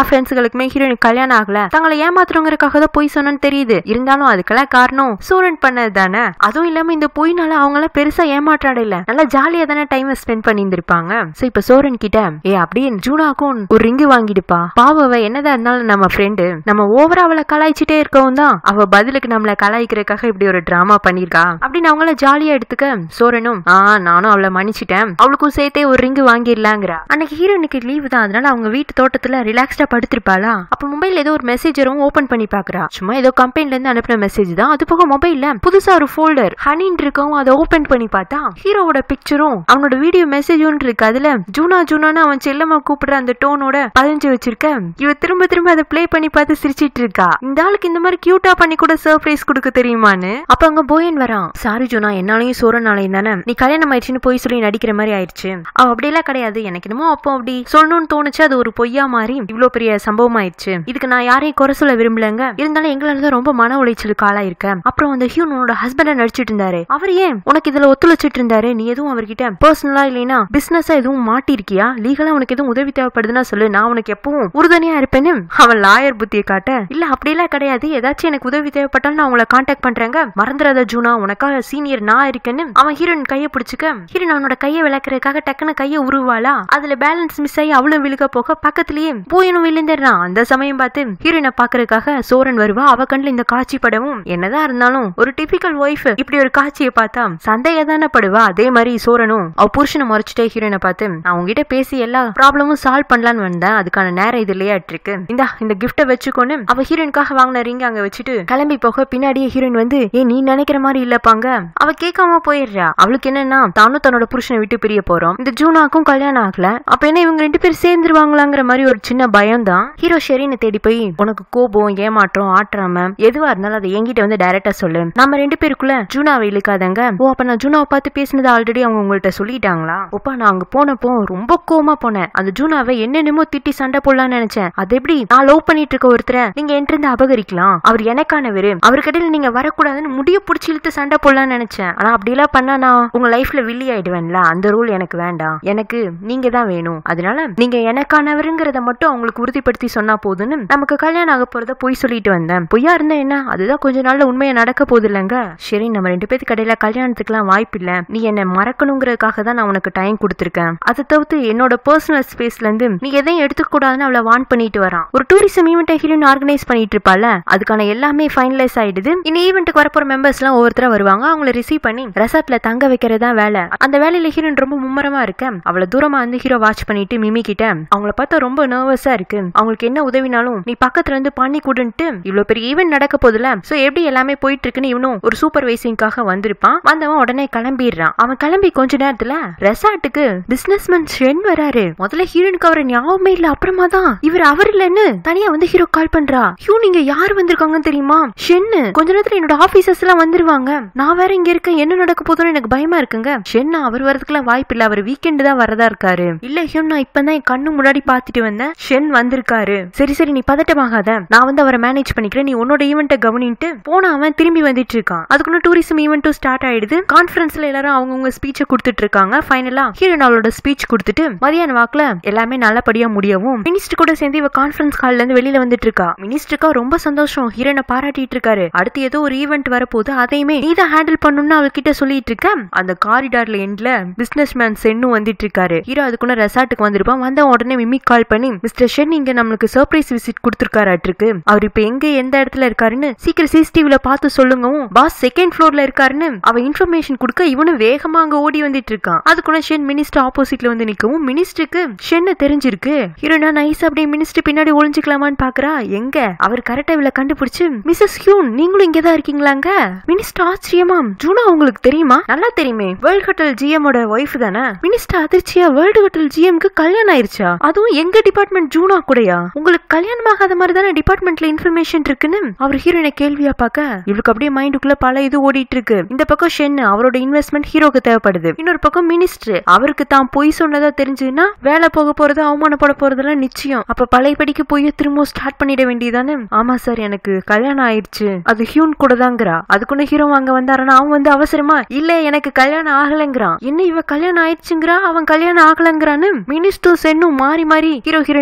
ஃப்ரெண்ட்ஸுகளுக்குமே ஹீரோயினுக்கு கல்யாணம் ஆகல தங்களை ஏமாத்துறவங்களுக்காக தான் பொய் சொன்னு தெரியுது இருந்தாலும் அதுக்கெல்லாம் காரணம் சூரன் பண்ணது தானே அதுவும் இல்லாம இந்த பொய்னால அவங்க எல்லாம் பெருசா ஏமாற்றாட இல்ல நல்லா ஜாலியா தானே டைம் ஸ்பெண்ட் பண்ணியிருந்திருப்பாங்க சோ இப்ப சோரன் கிட்ட ஏ அப்படியே ஜூனாக்கும் ஒரு ரிங்கு வாங்கிடுப்பா பாவவ என்னதான் இருந்தாலும் நம்ம ஃப்ரெண்டு நம்ம ஓவரா அவளை கலாய்ச்சிட்டே இருக்கவும் தான் அவ பதிலுக்கு நம்மள கலாய்க்கிறதுக்காக இப்படி ஒரு டிராமா பண்ணிருக்கா அப்படின்னு அவங்கள ஜாலியா எடுத்துக்க சோரனும் ஆ நானும் அவளை மன்னிச்சிட்டேன் அவளுக்கும் சேர்த்தே ஒரு ரிங்கு வாங்கிடலாங்கிறா அன்னைக்கு ஹீரோனுக்கு லீவு தான் அதனால அவங்க வீட்டு தோட்டத்துல ரிலாக்ஸ்டா படுத்திருப்பாளா அப்ப மொபைல் ஏதோ ஒரு மெசேஜ் வரும் ஓபன் பண்ணி பாக்குறா சும்மா ஏதோ கம்பெனில இருந்து அனுப்பின மெசேஜ் தான் அது போக மொபைல்ல புதுசா ஒரு ஃபோல்டர் ஹனின் இருக்கவும் அதை ஓபன் பண்ணி பார்த்தா ஹீரோவோட பிக்சரும் அவனோட வீடியோ மெசேஜும் இருக்கு அதுல ஜூனா ஜூனான்னு அவன் செல்லமா கூப்பிடுற அந்த டோனோட பதிஞ்சு வச்சிருக்க இவ திரும்ப திரும்ப அதை ப்ளே பண்ணி பார்த்து சிரிச்சிட்டு இருக்கா இந்த ஆளுக்கு இந்த மாதிரி கியூட்டா பண்ணி கூட சர்ப்ரைஸ் கொடுக்க தெரியுமான்னு அப்ப அங்க போயன் வரான் சாரி ஜூனா என்னாலையும் சோரனாலையும் தானே நீ கல்யாணம் ஆயிடுச்சுன்னு போய் சொல்லி நடிக்கிற மாதிரி ஆயிடுச்சு அவ அப்படியெல்லாம் கிடையாது எனக்கு என்னமோ அப்போ அப்படி சொல்லணும்னு தோணுச்சு அது ஒரு பொய்யா மாறி இவ்வளவு பெரிய சம்பவம் ஆயிடுச்சு இதுக்கு நான் யாரையும் குறை சொல்ல விரும்பலங்க இருந்தாலும் எங்களால தான் ரொம்ப மன உளைச்சலுக்கு ஆளாயிருக்கேன் அப்புறம் அந்த ஹியூன் உன்னோட ஹஸ்பண்ட நடிச்சிட்டு இருந்தாரு அவர் ஏன் உனக்கு இதுல ஒத்துழைச்சிட்டு இருந்தாரு நீ எதுவும் அவர்கிட்ட பர்சனலா இல்லைன்னா பிசினஸா எதுவும் மாட்டிருக்கியா லீகலா உனக்கு எதுவும் உதவி தேவைப்படுதுன்னா சொல்லு நான் உனக்கு எப்பவும் உறுதுணையா இருப்பேன்னு அவன் லாயர் புத்தியை காட்ட இல்ல அப்படியெல்லாம் கிடையாது ஏதாச்சும் எனக்கு உதவி தேவைப்பட்டாலும் நான் உங்களை காண்டாக்ட் பண்றேங்க மறந்துடாத ஜூனா உனக்காக சீனியர் நான் இருக்கேன்னு அவன் ஹீரோயின் கையை பிடிச்சுக்க ஹீரோயின் அவனோட கையை விளக்குறதுக்காக டக்குன்னு கையை உருவாளா அதுல பேலன்ஸ் மிஸ் ஆகி அவளும் விழுக போக பக்கத்துலயே பூயனும் விழுந்துடுறான் அந்த சமயம் பார்த்து ஹீரோயினை பாக்குறதுக்காக சோரன் வருவா அவ கண்ணுல இந்த காட்சி படவும் என்னதான் இருந்தாலும் ஒரு டிபிக்கல் ஒய்ஃப் இப்படி ஒரு காட்சியை பார்த்தா சந்தேகம் தானே படுவா அதே மாதிரி சோரனும் அவ புருஷனை மறைச்சிட்டே ஹீரோயினை பார்த்து நான் உங்ககிட்ட பேசி எல்லா ப்ராப்ளமும் சால்வ் பண்ணலான்னு வந்தேன் அதுக்கான நேரம் இது இல்லையா இருக்கு இந்த இந்த கிஃப்ட வச்சுக்கொண்டு அவ ஹீரோயினுக்காக வாங்கின ரிங் அங்க வச்சுட்டு கிளம்பி போக பின்னாடியே ஹீரோயின் வந்து ஏ நீ நினைக்கிற மாதிரி இல்லப்பாங்க அவ கேட்காம போயிடுறா அவளுக்கு என்னன்னா தானும் தன்னோட புருஷனை விட்டு பிரிய போறோம் இந்த ஜூனாக்கும் கல்யாணம் ஆகல அப்ப என்ன இவங்க ரெண்டு பேரும் சேர்ந்துருவாங்களாங்கிற மாதிரி ஒரு சின்ன பயம் தான் ஹீரோ ஷெரினை தேடி போய் உனக்கு கோபம் ஏமாற்றம் ஆற்றாம எதுவா இருந்தாலும் அதை என்கிட்ட வந்து டைரக்டா சொல்லு நம்ம ரெண்டு பேருக்குள்ள ஜூனாவை இழுக்காதங்க ஓ அப்ப நான் ஜூனாவை பார்த்து பேசினது ஆல்ரெடி அவங்க உங்கள்ட்ட சொல்லிட்டாங்களா ஒப்பா நான் அங்க போனப்போ ரொம்ப கோமா போனேன் அந்த ஜூனாவை என்னென்னமோ திட்டி சண்டை போடலாம்னு நினைச்சேன் அது எப்படி நான் லவ் பண்ணிட்டு இருக்க ஒருத்தரை நீங்க என்கிட்ட அபகரிக்கலாம் அவர் எனக்கானவரு அவருக்கிடையில நீங்க வரக்கூடாதுன்னு முடிய புடிச்சு இழுத்து சண்டை போடலாம்னு நினைச்சேன் ஆனா அப்படிலாம் பண்ணா நான் உங்க லைஃப்ல வில்லி ஆயிடுவேன்ல அந்த ரூல் எனக்கு வேண்டாம் எனக்கு நீங்க தான் வேணும் அதனால நீங்க எனக்கானவருங்கிறத மட்டும் அவங்களுக்கு உறுதிப்படுத்தி சொன்னா போதுன்னு நமக்கு கல்யாணம் ஆக போறத பொய் சொல்லிட்டு வந்தேன் பொய்யா இருந்தா என்ன அதுதான் கொஞ்ச நாள்ல உண்மையா நடக்க போகுது இல்லைங்க சரி நம்ம ரெண்டு பேருக்கு கடையில கல்யாணத்துக்குலாம் வாய்ப்பு இல்ல நீ என்ன மறக்கணுங்கிறதுக்காக தான் நான் உனக்கு டைம் கொடுத்துருக்கேன் அதை தவிர்த்து என்னோட பர்சனல் ஸ்பேஸ்ல இருந்து நீ எதையும் எடுத்துக்க கூடாதுன்னு அவளை வான் பண்ணிட்டு வரான் ஒரு டூரிசம் ஈவெண்ட் ஹீரோயின் ஆர்கனைஸ் பண்ணிட்டு இருப்பால அதுக்கான எல்லாமே ஃபைனலைஸ் ஆயிடுது இந்த ஈவெண்ட்டுக்கு வரப்போற மெம்பர்ஸ் எல்லாம் ஒவ்வொருத்தரா வருவாங்க அவங்கள ரிசீவ் பண்ணி ரெசார்ட்ல தங்க வைக்கிறதா வேலை அந்த வேலையில ஹீரோயின் ரொம்ப மும்மரமா இருக்க அவளை தூரமா வந்து ஹீரோ வாட்ச் பண்ணிட்டு மிமி கிட்ட அவங்கள பார்த்தா ரொம்ப நர்வஸா இருக்கு அவங்களுக்கு என்ன உதவினாலும் நீ பக்கத்துல இருந்து பண்ணி கொடுன்ட்டு இவ்வளவு பெரிய ஈவெண்ட் நடக்க போதுல சோ எப்படி எல்லாமே போயிட்டு இருக்குன்னு இவனும் ஒரு சூப்பர்வைசிங்காக வந்திருப்பான் வந்தவன் உடனே கிளம்பிடுறான் அவன் கிளம்பி கொஞ்ச நேரத்துல ரெசார்ட்டுக்கு பிசினஸ்மேன் ஷென் வராரு முதல்ல ஹீரோனுக்கு அவரை ஞாபகமே இல்ல அப்புறமா தான் இவர் அவர் இல்லன்னு தனியா வந்து ஹீரோ கால் பண்றா ஹியூ நீங்க யார் வந்திருக்காங்கன்னு தெரியுமா ஷென்னு கொஞ்ச நேரத்துல என்னோட ஆபீசர்ஸ் எல்லாம் வந்துருவாங்க நான் வேற இங்க இருக்கேன் என்ன நடக்க போதுன்னு எனக்கு பயமா இருக்குங்க ஷென் அவர் வரதுக்குலாம் வாய்ப்பு இல்ல அவர் வீக்கெண்ட் தான் வரதா இருக்காரு இல்ல ஹியூன் நான் இப்பதான் என் கண்ணு முன்னாடி பாத்துட்டு வந்தேன் ஷென் வந்திருக்காரு சரி சரி நீ பதட்டமாகாத நான் வந்து அவரை மேனேஜ் பண்ணிக்கிறேன் நீ உன்னோட ஈவெண்ட்டை கவனின்ட்டு போன அவன் திரும்பி வந்துட்டு இருக்கான் அதுக்குள்ள டூரிசம் ஈவெண்ட்டும் ஸ்டார்ட் ஆயிடுது கான்ஃபரன்ஸ்ல எல்லாரும் அவங்கவுங்க ஸ்பீச்சை கொடுத்துட்டு இருக்காங்க ஃபைனலா ஹீரோன் அவளோட ஸ்பீச் கொடுத்துட்டு மதியான வாக்குல எல்லாமே நல்லபடியா முடியவும் மினிஸ்டர் கூட சேர்ந்து இவ கான்ஃபரன்ஸ் கால்ல இருந்து வெளியில வந்துட்டு இருக்கா மினிஸ்டருக்கா ரொம்ப சந்தோஷம் ஹீரோனை பாராட்டிட்டு இருக்காரு அடுத்து ஏதோ ஒரு ஈவெண்ட் வரப்போது அதையுமே நீ தான் ஹேண்டில் பண்ணணும்னு அவர்கிட்ட சொல்லிட்டு இருக்க அந்த காரிடார்ல எண்ட்ல பிசினஸ் மேன் சென்னும் வந்துட்டு இருக்காரு ஹீரோ அதுக்குள்ள ரெசார்ட்டுக்கு வந்திருப்பான் வந்த உடனே மிமிக் கால் பண்ணி மிஸ்டர் ஷென் இங்க நம்மளுக்கு சர்ப்ரைஸ் விசிட் கொடுத்துருக்காராட்டிருக்கு அவர் இப்ப எங்க எந்த இடத்துல இருக்காருன்னு சீக்கிரம் சிசிடிவில பார்த்து சொல்லுங்கவும் பாஸ் செகண்ட் ஃப்ளோர்ல இருக்காருன்னு அவ இன்ஃபர்மேஷன் கொடுக்க இவனும் வேகமா அங்க ஓடி வந்துட்டு இருக்கான் அதுக்குள்ள ஷென் மினிஸ்டர் ஆப்போசிட்ல வந்து நிக்கவும் மினிஸ்டருக்கு ஷென்னு தெரிஞ்சிருக்கு ஹீரோனா நைஸ் அப்படியே மினிஸ்டர் பின்னாடி ஒளிஞ்சுக்கலாமான்னு பாக்குறா எங்க அவர் கரெக்டா இவள கண்டுபிடிச்சு மிஸ்ஸஸ் ஹியூன் நீங்களும் இங்கதான் இருக்கீங்களாங்க மினிஸ்டர் ஆச்சரியமா ஜூனா உங்களுக்கு தெரியுமா நல்லா தெரியுமே வேர்ல்ட் ஹோட்டல் ஜிஎம் ஓட ஒய்ஃப் தானே மினிஸ்டர் அதிர்ச்சியா வேர்ல்டு ஹோட்டல் ஜிஎம்க்கு கல்யாணம் ஆயிருச்சா அதுவும் எங்க டிபார்ட்மெண்ட் ஜூனா கூடயா உங்களுக்கு கல்யாணம் ஆகாத மாதிரி தானே டிபார்ட்மெண்ட்ல இன்ஃபர்மேஷன் இருக்குன்னு அவர் ஹீரோனை கேள்வியா பார்க்க இவளுக்கு அப்படியே மைண்டுக்குள்ள பல இது ஓடிட்டு இருக்கு இந்த பக்கம் ஷென் அவரோட இன்வெஸ்ட்மெண்ட் ஹீரோக்கு தேவைப்படுது இன்னொரு பக்கம் மினிஸ்டர் அவருக்கு தான் பொய் சொன்னதா தெரிஞ்சுன்னா வேலை போக போறது அவமானப்பட போறதெல்லாம் நிச்சயம் அப்ப பழையபடிக்கு போய் திரும்ப ஸ்டார்ட் பண்ணிட வேண்டியதானே ஆமா சார் எனக்கு கல்யாணம் ஆயிடுச்சு அது ஹியூன் கூட தாங்கிறா அதுக்குள்ள ஹீரோ அங்க வந்தாருன்னா அவன் வந்து அவசரமா இல்ல எனக்கு கல்யாணம் ஆகலைங்கிறான் என்ன இவ கல்யாணம் ஆயிடுச்சுங்கிறா அவன் கல்யாணம் ஆகலங்கிறான்னு மினிஸ்டரும் சென்னும் மாறி மாறி ஹீரோ ஹீரோயினை பார்த்துட்டு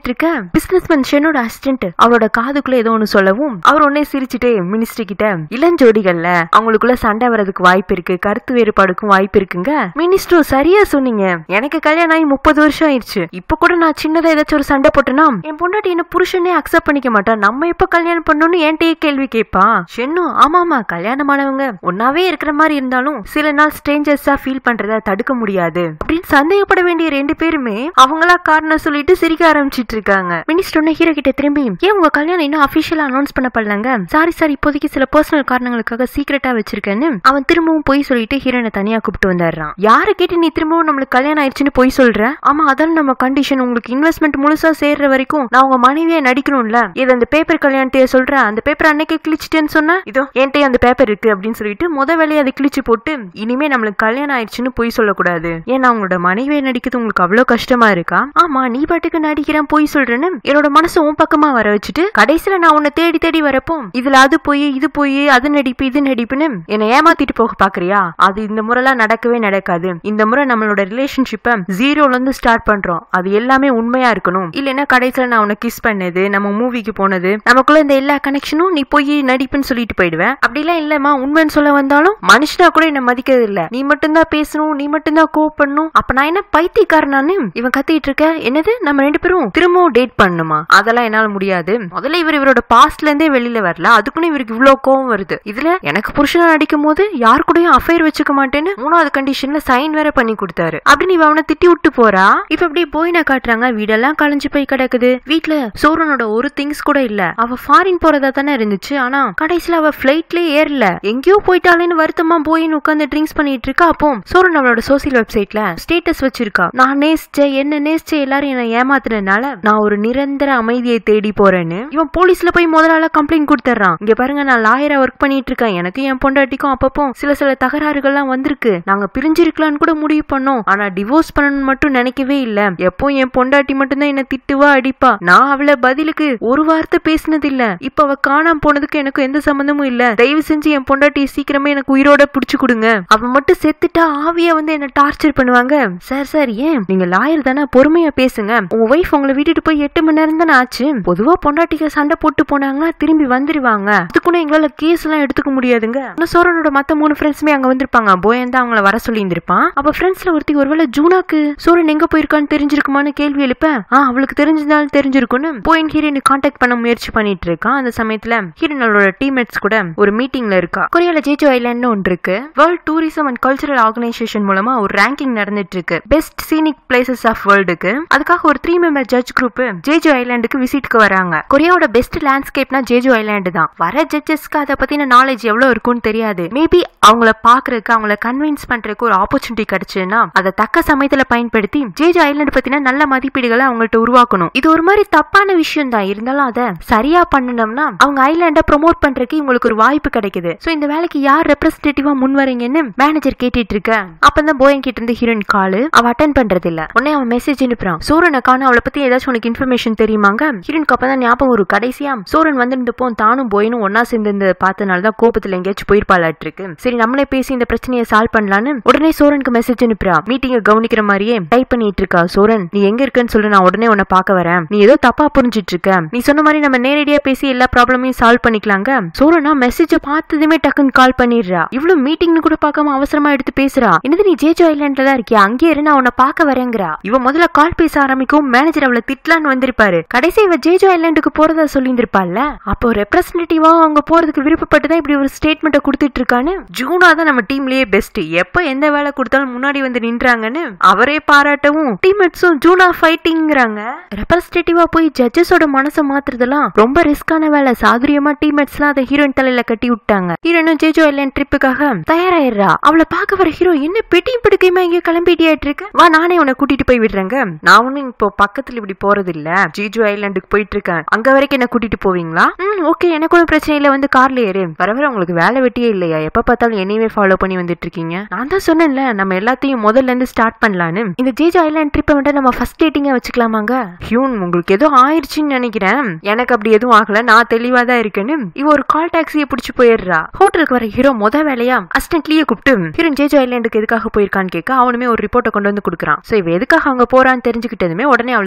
பண்ணிட்டு இருக்க பிசினஸ் மேன் ஷெனோட அசிஸ்டன்ட் அவரோட காதுக்குள்ள ஏதோ ஒண்ணு சொல்லவும் அவர் உடனே சிரிச்சுட்டே மினிஸ்டர் கிட்ட இளஞ்சோடிகள்ல அவங்களுக்குள்ள சண்டை வர்றதுக்கு வாய்ப்பு இருக்கு கருத்து வேறுபாடுக்கும் வாய்ப்பு இருக்குங்க மினிஸ்டரும் சரியா சொன்னீங்க எனக்கு கல்யாணம் ஆகி முப்பது வருஷம் ஆயிடுச்சு இப்ப கூட நான் சின்னதா ஏதாச்சும் ஒரு சண்டை போட்டேன்னா என் பொண்டாட்டி என்ன புருஷனே அக்செப்ட் பண்ணிக்க மாட்டா நம்ம எப்ப கல்யாணம் பண்ணணும்னு என்கிட்டயே கேள்வி கேட்பா ஷென்னு ஆமாமா கல்யாணமானவங்க ஒன்னாவே இருக்கிற மாதிரி இருந்தாலும் சில நாள் ஸ்ட்ரேஞ்சர்ஸா ஃபீல் பண்றத தடுக்க முடியாது அப்படின்னு சந்தேகப்பட வேண்டிய ரெண்டு பேருமே அவங்களா காரணம் சொல்லிட்டு சிரிக்க ஆரம்பிச்சிட்டு இருக்காங்க மினிஸ்டர் ஒன்னு ஹீரோ கிட்ட திரும்பி ஏன் உங்க கல்யாணம் இன்னும் அபிஷியலா அனௌன்ஸ் பண்ணப்படலங்க சாரி சார் இப்போதைக்கு சில பர்சனல் காரணங்களுக்காக சீக்கிரட்டா வச்சிருக்கேன்னு அவன் திரும்பவும் போய் சொல்லிட்டு ஹீரோனை தனியா கூப்பிட்டு வந்துடுறான் யாரை கேட்டு நீ திரும்பவும் நம்மளுக்கு கல்யாணம் ஆயிடுச்சுன்னு போய் சொல்ற ஆமா அதான் நம்ம கண்டிஷன் உங்களுக்கு இன்வெஸ்ட்மெண்ட் முழுசா சேர்ற வரைக்கும் நான் உங்க மனைவியா நடிக்கணும்ல இது அந்த பேப்பர் கல்யாணத்தையே சொல்றேன் அந்த பேப்பர் அன்னைக்கே கிழிச்சிட்டேன்னு சொன்ன இதோ என்கிட்ட அந்த பேப்பர் இருக்கு அப்படின்னு சொல்லிட்டு முத வேலையை அதை கிழிச்சு போட்டு இனிமே நம்மளுக்கு கல்யாணம் ஆயிடுச்சுன்னு போய் சொல்லக்கூடாது ஏன்னா உங்களோட மனைவியை நடிக்கிறது உங்களுக்கு அவ்வளவு கஷ்டமா இருக்கா ஆமா நீ பாட்டுக்கு நடிக்கிறேன் போய் சொல்றேன்னு என்னோட மனசு உன் பக்கமா வர வச்சுட்டு கடைசியில நான் உன்னை தேடி தேடி வரப்போ இதுல அது போய் இது போய் அது நடிப்பு இது நடிப்புன்னு என்னை ஏமாத்திட்டு போக பாக்குறியா அது இந்த முறைலாம் நடக்கவே நடக்காது இந்த முறை நம்மளோட ரிலேஷன்ஷிப்பை ஜீரோல இருந்து ஸ்டார்ட் பண்றோம் அது எல்லாமே உண்மையா இருக்கணும் இல்லைன்னா கடைசியில நான் உன்னை கிஸ் பண்ணது நம்ம மூவிக்கு போனது நமக்குள்ள இந்த எல்லா கனெக்ஷனும் நீ போய் நடிப்புன்னு சொல்லிட்டு போயிடுவேன் அப்படிலாம் இல்லம்மா உண்மைன்னு சொல்ல வந்தாலும் மனுஷனா கூட என்ன மதிக்கிறது இல்ல நீ மட்டும்தான் பேசணும் நீ மட்டும்தான் கோப் பண்ணணும் அப்ப நான் என்ன பைத்தியக்காரனானு இவன் கத்திட்டு இருக்க என்னது நம்ம ரெண்டு பேரும் திரும்பவும் டேட் பண்ணணுமா அதெல்லாம் என்னால முடியாது முதல்ல இவர் இவரோட பாஸ்ட்ல இருந்தே வெளியில வரல அதுக்குன்னு இவருக்கு இவ்வளவு கோவம் வருது இதுல எனக்கு புருஷனா நடிக்கும் போது யார் கூடயும் அஃபைர் வச்சுக்க மாட்டேன்னு மூணாவது கண்டிஷன்ல சைன் வேற பண்ணி கொடுத்தாரு அப்படின்னு இவ அவனை திட்டி விட்டு போறா இப்ப அப்படியே போயினா காட்டுறாங்க வீடெல்லாம் களைஞ்சு போய் கிடக்குது வீட்ல சோரனோட ஒரு திங்ஸ் கூட இல்ல அவ ஃபாரின் போறதா தானே இருந்துச்சு ஆனா கடைசியில அவ பிளைட்லயே ஏறல எங்கேயோ போயிட்டாலேன்னு வருத்தமா போயின்னு உட்காந்து ட்ரிங்க்ஸ் பண்ணிட்டு இருக்கா அப்போ சோரன் அவளோட சோசியல் வெப்சைட்ல ஸ்டேட்டஸ் வச்சிருக்கா நான் நேசிச்ச என்ன நேசிச்ச எல்லாரும் என்ன ஏமாத்துனதுனால நான் ஒரு நிரந்தர அமைதியை தேடி போறேன்னு இவன் போலீஸ்ல போய் முதலாள கம்ப்ளைண்ட் கொடுத்துறான் இங்க பாருங்க நான் லாயரா ஒர்க் பண்ணிட்டு இருக்கேன் எனக்கு என் பொண்டாட்டிக்கும் அப்பப்போ சில சில தகராறுகள்லாம் வந்திருக்கு நாங்க பிரிஞ்சிருக்கலாம்னு கூட முடிவு பண்ணோம் ஆனா டிவோர்ஸ் பண்ணணும்னு மட்டும் நினைக்கவே இல்ல எப்போ என் பொண்டாட்டி மட்டும்தான் என்ன திட்டுவா அடிப்பா நான் அவளை பதிலுக்கு ஒரு வார்த்தை பேசினது இல்ல இப்ப அவ காணாம போனதுக்கு எனக்கு எந்த சம்பந்தமும் இல்ல தயவு செஞ்சு என் பொண்டாட்டி சீக்கிரமே எனக்கு உயிரோட புடிச்சு கொடுங்க அவ மட்டும் செத்துட்டா ஆவியா வந்து என்ன டார்ச்சர் பண்ணுவாங்க சார் சார் ஏன் நீங்க லாயர் தானே பொறுமையா பேசுங்க உங்க ஒய்ஃப் உங்களை விட்டுட்டு போய் எட்டு மணி நேரம் தானே ஆச்சு பொதுவா பொண்டாட்டிக்கு சண்டை போட்டு போனாங்கன்னா திரும்பி வந்துருவாங்க அதுக்குன்னு எங்களால கேஸ் எல்லாம் எடுத்துக்க முடியாதுங்க ஆனா சோரனோட மத்த மூணு ஃப்ரெண்ட்ஸுமே அங்க வந்திருப்பாங்க போயன் தான் அவங்கள வர சொல்லி இருந்திருப்பான் அப்ப ஃப்ரெண்ட்ஸ்ல ஒருத்தி ஒருவேளை ஜூனாக்கு சோரன் எங்க போயிருக்கான்னு தெரிஞ்சிருக்குமான்னு கேள்வி எழுப்ப ஆ அவளுக்கு தெரிஞ்சிருந்தாலும் தெரிஞ்சிருக்கும்னு போயின் ஹீரோனை காண்டாக்ட் பண்ண முயற்சி பண்ணிட்டு இருக்கான் அந்த சமயத்துல ஹீரோனோட டீம்மேட்ஸ் கூட ஒரு மீட்டிங்ல இருக்கா கொரியால ஜேஜோ ஐலாண்ட்னு ஒன்று இருக்கு world tourism and cultural organization மூலமா ஒரு ரேங்கிங் நடந்துட்டு இருக்கு பெஸ்ட் சீனிக் பிளேசஸ் ஆஃப் வேர்ல்டுக்கு அதுக்காக ஒரு three member judge group Jeju ஐலாண்டுக்கு விசிட்க்கு வராங்க கொரியாவோட பெஸ்ட் லேண்ட்ஸ்கேப்னா ஜேஜோ ஐலாண்டு தான் வர ஜட்ஜஸ்க்கு அதை பத்தின நாலேஜ் எவ்வளவு இருக்கும்னு தெரியாது மேபி அவங்கள பாக்குறதுக்கு அவங்கள கன்வின்ஸ் பண்றதுக்கு ஒரு ஆப்பர்ச்சுனிட்டி கிடைச்சுன்னா அதை தக்க சமயத்துல பயன்படுத்தி ஜேஜோ ஐலாண்டு பத்தின நல்ல மதிப்பீடுகளை அவங்கள்ட்ட உருவாக்கணும் இது ஒரு மாதிரி தப்பான விஷயம் தான் இருந்தாலும் அதை சரியா பண்ணணும்னா அவங்க ஐலாண்டை ப்ரோமோட் பண்றதுக்கு இவங்களுக்கு ஒரு வாய்ப்பு கிடைக்குது சோ இந்த வேலைக்கு யார் ரெப்ரஸன்டேட்டிவா முன் வரீங்கன்னு மேனேஜர் கேட்டுட்டு இருக்க அப்பதான் போயன் கிட்ட இருந்து ஹீரோயின் காலு அவ அட்டன் பண்றது இல்ல உடனே அவன் மெசேஜ் அனுப்புறான் சூரனை காண அவளை பத்தி ஏதாச்சும் உனக்கு இன்ஃபர்மேஷன் தெரியுமாங்க ஹீரோனுக்கு அப்பதான் ஞாபகம் ஒரு கடைசியா சூரன் வந்திருந்தப்போ தானும் போயினும் ஒன்னா சேர்ந்து பார்த்தனால தான் கோபத்துல எங்கேயாச்சும் போயிருப்பாளாட்டு இருக்கு சரி நம்மளே பேசி இந்த பிரச்சனையை சால்வ் பண்ணலான்னு உடனே சோரனுக்கு மெசேஜ் அனுப்புறா மீட்டிங்க கவனிக்கிற மாதிரியே டைப் பண்ணிட்டு இருக்கா சோரன் நீ எங்க இருக்கன்னு சொல்லு நான் உடனே உன்னை பார்க்க வரேன் நீ ஏதோ தப்பா புரிஞ்சிட்டு இருக்க நீ சொன்ன மாதிரி நம்ம நேரடியா பேசி எல்லா ப்ராப்ளமையும் சால்வ் பண்ணிக்கலாங்க சோரனா மெசேஜ பார்த்ததுமே டக்குன்னு கால் பண்ணிடுறா இவ்வளவு மீட்டிங்னு கூட பார்க்காம அவசரமா எடுத்து பேசுறா என்னது நீ ஜேஜோ ஐலாண்ட்ல தான் இருக்கியா அங்கே இரு நான் உன்னை பார்க்க வரேங்கிறா இவ முதல்ல கால் பேச ஆரம்பிக்கும் மேனேஜர் அவளை திட்டலான்னு வந்திருப்பாரு கடைசி இவ ஜேஜோ ஐலாண்டுக்கு போறதா சொல்லியிருந்திருப்பாள்ல அப்போ ரெப்ரஸன்டேட்டிவா அவங்க போறதுக்கு விருப்பப்பட்டு தான் இப்படி ஒரு ஸ்டேட்மெண்ட்டை கொடுத்துட்டு இருக்கான்னு ஜூனா தான் நம்ம டீம்லயே பெஸ்ட் எப்ப எந்த வேலை கொடுத்தாலும் முன்னாடி வந்து நின்றாங்கன்னு அவரே பாராட்டவும் டீம்மேட்ஸும் ஜூனா ஃபைட்டிங்கிறாங்க ரெப்ரஸன்டேட்டிவா போய் ஜட்ஜஸோட மனசை மாத்துறதெல்லாம் ரொம்ப ரிஸ்கான வேலை சாதுரியமா டீம்மேட்ஸ்லாம் அதை ஹீரோயின் தலையில கட்டி விட்டாங்க ஹீரோயினும் ஜேஜோ ஐலாண்ட் ட்ரிப்புக்காக தயாராயிடுறா அவளை பார்க்க வர ஹீரோ என்ன பெட்டியும் பிடிக்கையுமா எங்கேயோ கிளம்பிட்டியாட்டு இருக்கு வா நானே உன்னை கூட்டிட்டு போய் விடுறேங்க நான் ஒன்னும் இப்போ பக்கத்துல இப்படி போறது இல்ல ஜிஜு ஐலாண்டுக்கு போயிட்டு இருக்கேன் அங்க வரைக்கும் என்ன கூட்டிட்டு போவீங்களா ம் ஓகே எனக்கு ஒன்றும் பிரச்சனை இல்ல வந்து கார்ல ஏறு வர வர உங்களுக்கு வேலை வெட்டியே இல்லையா எப்ப பார்த்தாலும் என்னையவே ஃபாலோ பண்ணி வந்துட்டு இருக்கீங்க நான் தான் சொன்னேன்ல நம்ம எல்லாத்தையும் முதல்ல இருந்து ஸ்டார்ட் பண்ணலான்னு இந்த ஜேஜு ஐலாண்ட் ட்ரிப்பை வந்து நம்ம ஃபர்ஸ்ட் டேட்டிங்கா வச்சுக்கலாமாங்க ஹியூன் உங்களுக்கு ஏதோ ஆயிடுச்சுன்னு நினைக்கிறேன் எனக்கு அப்படி எதுவும் ஆகல நான் தெளிவா தான் இருக்கேன்னு இவ ஒரு கால் டாக்ஸியை பிடிச்சு போயிடுறா ஹோட்டலுக்கு வர ஹீரோ முத வேலையா அசிஸ்டன்ட்லயே கூப்பிட்டு ஹீரோன் ஜேஜோ ஐலாண்டுக்கு எதுக்காக போயிருக்கான்னு கேட்க அவனுமே ஒரு ரிப்போர்ட்டை கொண்டு வந்து கொடுக்குறான் சோ இவ எதுக்காக அங்க போறான்னு தெரிஞ்சுக்கிட்டதுமே உடனே அவளுக்கு கால் பண்ணி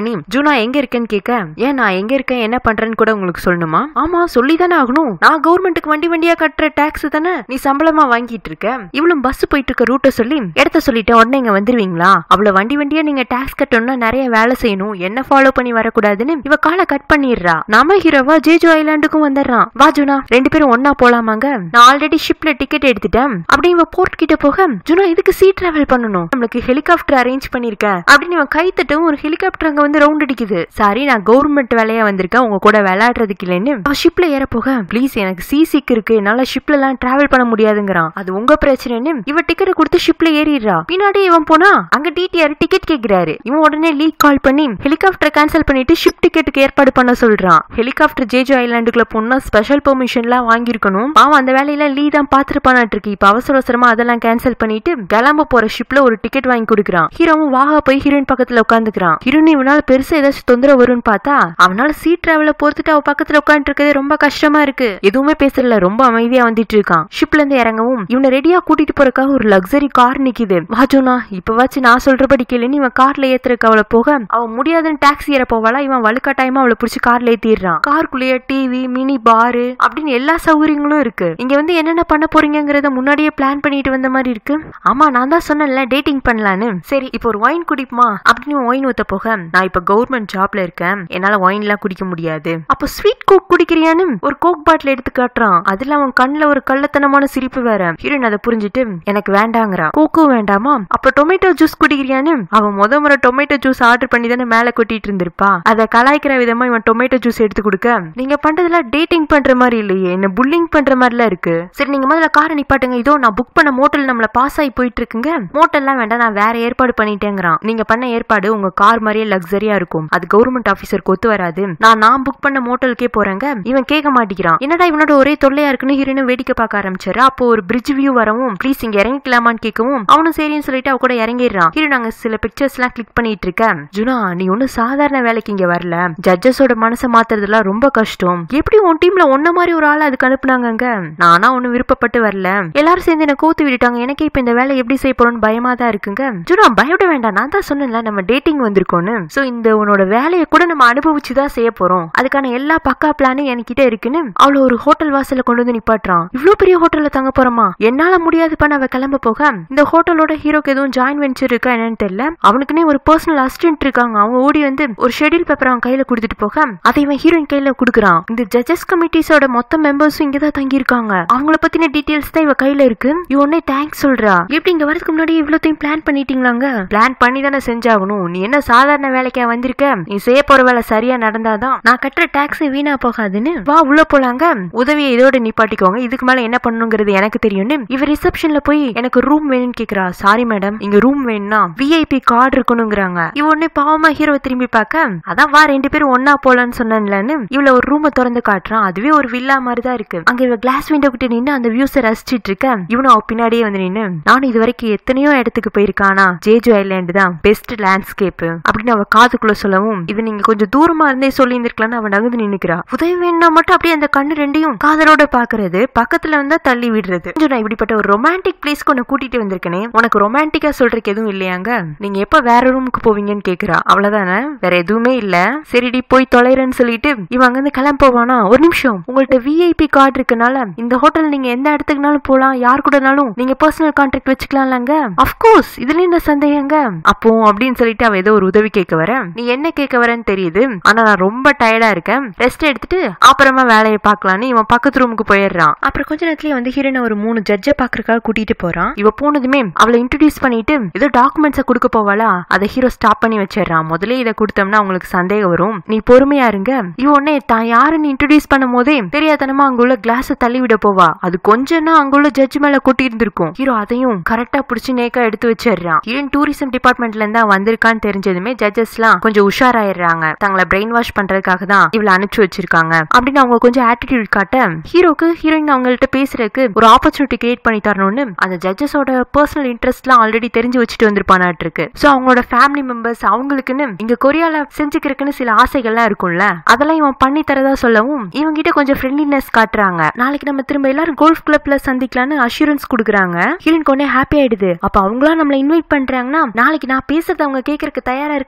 பண்ணி ஜூனா எங்க இருக்கேன்னு கேட்க ஏன் நான் எங்க இருக்கேன் என்ன பண்றேன்னு கூட உங்களுக்கு சொல்லணுமா ஆமா சொல்லி தானே ஆகணும் நான் கவர்மெண்ட்டுக்கு வண்டி வண்டியா கட்டுற டாக்ஸ் தானே நீ சம்பளமா வாங்கிட்டு இருக்க இவளும் பஸ் போயிட்டு இருக்க ரூட்டை சொல்லி இடத்த சொல்லிட்டேன் உடனே இங்க வந்துருவீங்களா அவ்வளவு வண்டி வண்டியா நீங்க டாக்ஸ் கட்டணும்னா நிறைய வேலை செய்யணும் என்ன ஃபாலோ பண்ணி வரக்கூடாதுன்னு இவ காலை கட் பண்ணிடுறா நம்ம ஹீரோவா ஜேஜு ஐலாண்டுக்கும் வந்துடுறான் வா ஜுனா ரெண்டு பேரும் ஒன்னா போலாமாங்க நான் ஆல்ரெடி ஷிப்ல டிக்கெட் எடுத்துட்டேன் அப்படி இவ போர்ட் கிட்ட போக ஜுனா இதுக்கு சீ டிராவல் பண்ணணும் நம்மளுக்கு ஹெலிகாப்டர் அரேஞ்ச் பண்ணிருக்கேன் அப்படின்னு இவன் கை தட்டவும் ஒரு ஹெலிகாப்டர் அங்க வந்து ரவுண்ட் அடிக்குது சாரி நான் கவர்மெண்ட் வேலையா வந்திருக்கேன் உங்க கூட விளையாடுறதுக்கு இல்லைன்னு அவ ஷிப்ல ஏற போக ப்ளீஸ் எனக்கு சி சிக் இருக்கு என்னால ஷிப்ல எல்லாம் டிராவல் பண்ண முடியாதுங்கிறான் அது உங்க பிரச்சனைன்னு இவ டிக்கெட் கொடுத்து ஷிப்ல ஏறிடுறா பின்னாடி இவன் போனா அங்க டிடிஆர் டிக்கெட் கேக்குறாரு இவன் உடனே லீக் கால் பண்ணி ஹெலிகாப்டர் கேன்சல் பண்ணிட்டு ஷிப் டிக்கெட்டுக்கு ஏற்பாடு பண்ண சொல்றான் ஹெலிகாப்டர் ஜேஜோ ஐலாண்டுக்குள்ள போனா ஸ்பெஷல் பெர்மிஷன்லாம் வாங்கியிருக்கணும் பாவம் அந்த வேலையில லீ தான் பாத்துருப்பானாட்டு இருக்கு இப்ப அவசர அவசரமா அதெல்லாம் கேன்சல் பண்ணிட்டு கிளம்ப போற ஷிப்ல ஒரு டிக்கெட் வாங்கி கொடுக்குறான் ஹீரோவும் வாகா போய் ஹீரோயின் பக்கத்துல உட்காந்துக்கிறான் ஹீரோயின் இவனால பெருசா ஏதாச்சும் தொந்தரவு வரும்னு பார்த்தா அவனால சீட் டிராவல பொறுத்துட்டு அவ பக்கத்துல உட்காந்து இருக்கதே ரொம்ப கஷ்டமா இருக்கு எதுவுமே பேசல ரொம்ப அமைதியா வந்துட்டு இருக்கான் ஷிப்ல இருந்து இறங்கவும் இவனை ரெடியா கூட்டிட்டு போறதுக்காக ஒரு லக்ஸரி கார் நிக்குது வாஜோனா இப்பவாச்சும் நான் சொல்றபடி கேளுன்னு இவன் கார்ல ஏத்துறதுக்கு அவளை போக அவன் முடியாதுன்னு டாக்ஸி ஏற போவாளா இவன் வலுக்கட்டாயமா அவளை பிடிச்சி கார்ல ஏத்திடுறான் காருக்குள்ளேயே டிவி மினி பாரு அப்படின்னு எல்லா சௌகரியங்களும் இருக்கு இங்க வந்து என்னென்ன பண்ண போறீங்கங்கறத முன்னாடியே பிளான் பண்ணிட்டு வந்த மாதிரி இருக்கு ஆமா நான் தான் சொன்னேன்ல டேட்டிங் பண்ணலான்னு சரி இப்போ ஒரு ஒயின் குடிப்புமா அப்படின்னு ஒயின் ஊத்த போக நான் இப்ப கவர்மெண்ட் ஜாப்ல இருக்கேன் என்னால ஒயின் எல்லாம் குடிக்க முடியாது அப்போ ஸ்வீட் கோக் குடிக்கிறியான்னு ஒரு கோக் பாட்டில் எடுத்து காட்டுறான் அதுல அவன் கண்ணுல ஒரு கள்ளத்தனமான சிரிப்பு வேற ஹீரோயின் அதை புரிஞ்சுட்டு எனக்கு வேண்டாங்கிறான் கோக்கும் வேண்டாமா அப்ப டொமேட்டோ ஜூஸ் குடிக்கிறியான்னு அவன் முத முறை டொமேட்டோ ஜூஸ் ஆர்டர் பண்ணி தானே மேல கொட்டிட்டு இருந்திருப்பா அதை கலாய்க்கிற விதமா இவன் டொமேட்டோ ஜூஸ் எடுத்து கொடுக்க நீங்க பண்றதுல டேட்டிங் பண்ற மாதிரி இல்லையே என்ன புல்லிங் பண்ற மாதிரிலாம் இருக்கு சரி நீங்க முதல்ல காரை நிப்பாட்டுங்க இதோ நான் புக் பண்ண மோட்டல் நம்மள பாஸ் ஆகி போயிட்டு இருக்குங்க மோட்டல்லாம் வேண்டாம் நான் வேற ஏற்பாடு பண்ணிட்டேங்கிறான் நீங்க பண்ண ஏற்பாடு உங்க கார் மாதிரியே லக்ஸரியா இருக்கும் அது கவர்மெண்ட் ஆபீசருக்கு ஒத்து வராது நான் நான் புக் பண்ண மோட்டலுக்கே போறேங்க இவன் கேட்க மாட்டேங்கிறான் என்னடா இவனோட ஒரே தொல்லையா இருக்குன்னு ஹீரோயின் வேடிக்கை பார்க்க ஆரம்பிச்சாரு அப்போ ஒரு பிரிட்ஜ் வியூ வரவும் ப்ளீஸ் இங்க இறங்கிக்கலாமான்னு கேட்கவும் அவனும் சரின்னு சொல்லிட்டு அவ கூட இறங்கிடுறான் ஹீரோ நாங்க சில பிக்சர்ஸ் எல்லாம் கிளிக் பண்ணிட்டு இருக்கேன் ஜுனா நீ ஒன்னும் சாதாரண வேலைக்கு இங்க வரல ஜட்ஜஸோட மனசை மாத்துறதுலாம் ரொம்ப கஷ்டம் எப்படி உன் டீம்ல ஒன்ன மாதிரி ஒரு ஆளை அதுக்கு அனுப்புனாங்க நானா ஒன்னும் விருப்பப்பட்டு வரல எல்லாரும் சேர்ந்து என்ன கோத்து விட்டுட்டாங்க எனக்கே இப்ப இந்த வேலை எப்படி செய்ய போறோம்னு பயமா தான் இருக்குங்க ஜுனா பயப்பட வேண்டாம் நான் தான் சொன்னேன்ல நம்ம டேட்டிங் வந்திருக்கோம்னு சோ இந்த உன்னோட வேலையை கூட நம்ம அனுபவிச்சு தான் செய்ய போறோம் அதுக்கான எல்லா பக்கா பிளானும் என்கிட்ட இருக்குன்னு அவள ஒரு ஹோட்டல் வாசல்ல கொண்டு வந்து நிப்பாட்டுறான் இவ்ளோ பெரிய ஹோட்டல்ல தங்க போறோமா என்னால முடியாதுப்பா அவ கிளம்ப போக இந்த ஹோட்டலோட ஹீரோக்கு எதுவும் ஜாயின் வெஞ்சர் இருக்கா என்னன்னு தெரியல அவனுக்குனே ஒரு பர்சனல் அசிஸ்டன்ட் இருக்காங்க அவங்க ஓடி வந்து ஒரு ஷெட்யூல் பேப்பர் அவன் கையில கொடுத்துட்டு போக அதை இவன் ஹீரோயின் கையில கொடுக்குறான் இந்த ஜட்ஜஸ் கமிட்டிஸோட மொத்த மெம்பர்ஸும் இங்கதான் தங்கி இருக்காங்க அவங்கள பத்தின டீடைல்ஸ் தான் இவ கையில இருக்கு இவ உடனே தேங்க்ஸ் சொல்றா எப்படி இங்க வரதுக்கு முன்னாடி இவ்வளோத்தையும் பிளான் பண்ணிட்டீங்களாங்க பிளான் பண்ணி தானே செஞ்சாகணும் நீ என்ன சாதாரண வேலைக்கா வந்திருக்க நீ செய்ய போற வேலை சரியா நடந்தாதான் நான் கட்டுற டாக்ஸ் வீணா போகாதுன்னு வா உள்ள போலாங்க உதவியை இதோட நிப்பாட்டிக்கோங்க இதுக்கு மேல என்ன பண்ணணுங்கிறது எனக்கு தெரியும்னு இவ ரிசப்ஷன்ல போய் எனக்கு ரூம் வேணும்னு கேக்குறா சாரி மேடம் இங்க ரூம் வேணும்னா விஐபி கார்டு இருக்கணுங்கிறாங்க இவ உடனே பாவமா ஹீரோ திரும்பி பார்க்க அதான் வா ரெண்டு பேரும் ஒன்னா போலான்னு சொன்னேன்லன்னு இவள ஒரு ரூமை திறந்து காட்டுறான் அதுவே ஒரு வில்லா மாதிரி தான் இருக்கு அங்க இவ கிளாஸ் விண்டோ கிட்ட நின்னு அந்த வியூஸை ரசிச்சிட்டு இருக்க இவனும் அவ பின்னாடியே வந்து நின்னு நானும் இது வரைக்கும் எத்தனையோ இடத்துக்கு போயிருக்கானா ஜேஜு ஐலாண்டு தான் பெஸ்ட் லேண்ட்ஸ்கேப் அப்படின்னு அவ காதுக்குள்ள சொல்லவும் இது நீங்க கொஞ்சம் தூரமா இருந்தே சொல்லி இருந்திருக்கலாம்னு அவன் நகர்ந்து நின்னுக்கிறா உதவி வேணும்னா மட்டும் அப்படியே அந்த கண்ணு ரெண்டையும் காதலோட பாக்குறது பக்கத்துல வந்தா தள்ளி விடுறது கொஞ்சம் நான் இப்படிப்பட்ட ஒரு ரொமான்டிக் பிளேஸ்க்கு உன்னை கூட்டிட்டு வந்திருக்கனே உனக்கு ரொமான்டிக்கா சொல்றதுக்கு எதுவும் இல்லையாங்க நீங்க எப்ப வேற ரூமுக்கு போவீங்கன்னு கேக்குறா அவ்வளவுதானே வேற எதுவுமே இல்ல சரிடி போய் தொலைறேன்னு சொல்லிட்டு இவன் அங்க இருந்து கிளம்ப போவானா ஒரு நிமிஷம் உங்கள்ட்ட விஐபி கார்டு இருக்கனால இந்த ஹோட்டல் நீங்க எந்த இடத்துக்குனாலும் போலாம் யார் கூடனாலும் நீங்க பர்சனல் கான்டாக்ட் வச்சுக்கலாம்லங்க அஃப்கோர்ஸ் இதுல என்ன சந்தேகங்க அப்போ அப்படின்னு சொல்லிட்டு அவ ஏதோ ஒரு உதவி கேட்க வர நீ என்ன கேட்க வரேன்னு தெரியுது ஆனா நான் ரொம்ப டயர்டா இருக்கேன் ரெஸ்ட் எடுத்துட்டு அப்புறமா வேலையை பார்க்கலான்னு இவன் பக்கத்து ரூமுக்கு போயிடுறான் அப்புறம் கொஞ்ச நேரத்துல வந்து ஹீரோனை ஒரு மூணு ஜட்ஜ பாக்குறதுக்காக கூட்டிட்டு போறான் இவ போனதுமே அவளை இன்ட்ரடியூஸ் பண்ணிட்டு ஏதோ டாக்குமெண்ட்ஸை கொடுக்க போவாளா அதை ஹீரோ ஸ்டாப் பண்ணி வச்சிடுறான் முதல்ல இதை கொடுத்தோம்னா அவங்களுக்கு சந்தேகம் வரும் நீ பொறுமையா இருங்க இவ உடனே தான் யாருன்னு இன்ட்ரடியூஸ் பண்ணும் போதே தெரியாதனமா அங்குள்ள கிளாஸ் தள்ளி விட போவா அது கொஞ்சம்னா அங்குள்ள ஜட்ஜ் மேல கொட்டி இருந்திருக்கும் ஹீரோ அதையும் கரெக்டா புடிச்சு நேக்கா எடுத்து வச்சிடுறான் ஹீரோயின் டூரிசம் டிபார்ட்மெண்ட்ல இருந்தா வந்திருக்கான்னு தெரிஞ்சதுமே ஜட்ஜஸ் எல்லாம் கொஞ்சம் உஷாராயிடுறாங்க தங்களை பிரெயின் வாஷ் பண்றதுக்காக தான் இவளை அனுப்பிச்சு வச்சிருக்காங்க அப்படின்னு அவங்க கொஞ்சம் ஆட்டிடியூட் காட்ட ஹீரோக்கு ஹீரோயின் அவங்கள்ட்ட பேசுறதுக்கு ஒரு ஆப்பர்ச்சுனிட்டி கிரியேட் பண்ணி தரணும்னு அந்த ஜட்ஜஸோட பர்சனல் இன்ட்ரெஸ்ட்லாம் ஆல்ரெடி தெரிஞ்சு வச்சுட்டு வந்திருப்பானாட்டு இருக்கு சோ அவங்களோட ஃபேமிலி மெம்பர்ஸ் அவங்களுக்குன்னு இங்க கொரியால செஞ்சுக்கிறதுக்குன்னு சில ஆசைகள்லாம் இருக்கும்ல அதெல்லாம் இவன் பண்ணி தரதா சொல்லவும் இவங்க கிட்ட கொஞ்சம் ஃப்ரெண்ட்லினஸ் காட்டுறாங்க நாளைக்கு நம்ம திரும்ப எல்லாரும் கோல்ஃப் கிளப்ல சந்திக்கலாம்னு அஷூரன்ஸ் கொடுக்குறாங்க ஹீரோயின் கொண்டே ஹாப்பி ஆயிடுது அப்ப அவங்களா நம்மள இன்வைட் பண்றாங்கன்னா நாளைக்கு நான் பேசுறது அவங்க கேட்கறதுக்கு தயாரா இருக்காங்கன்னு தானே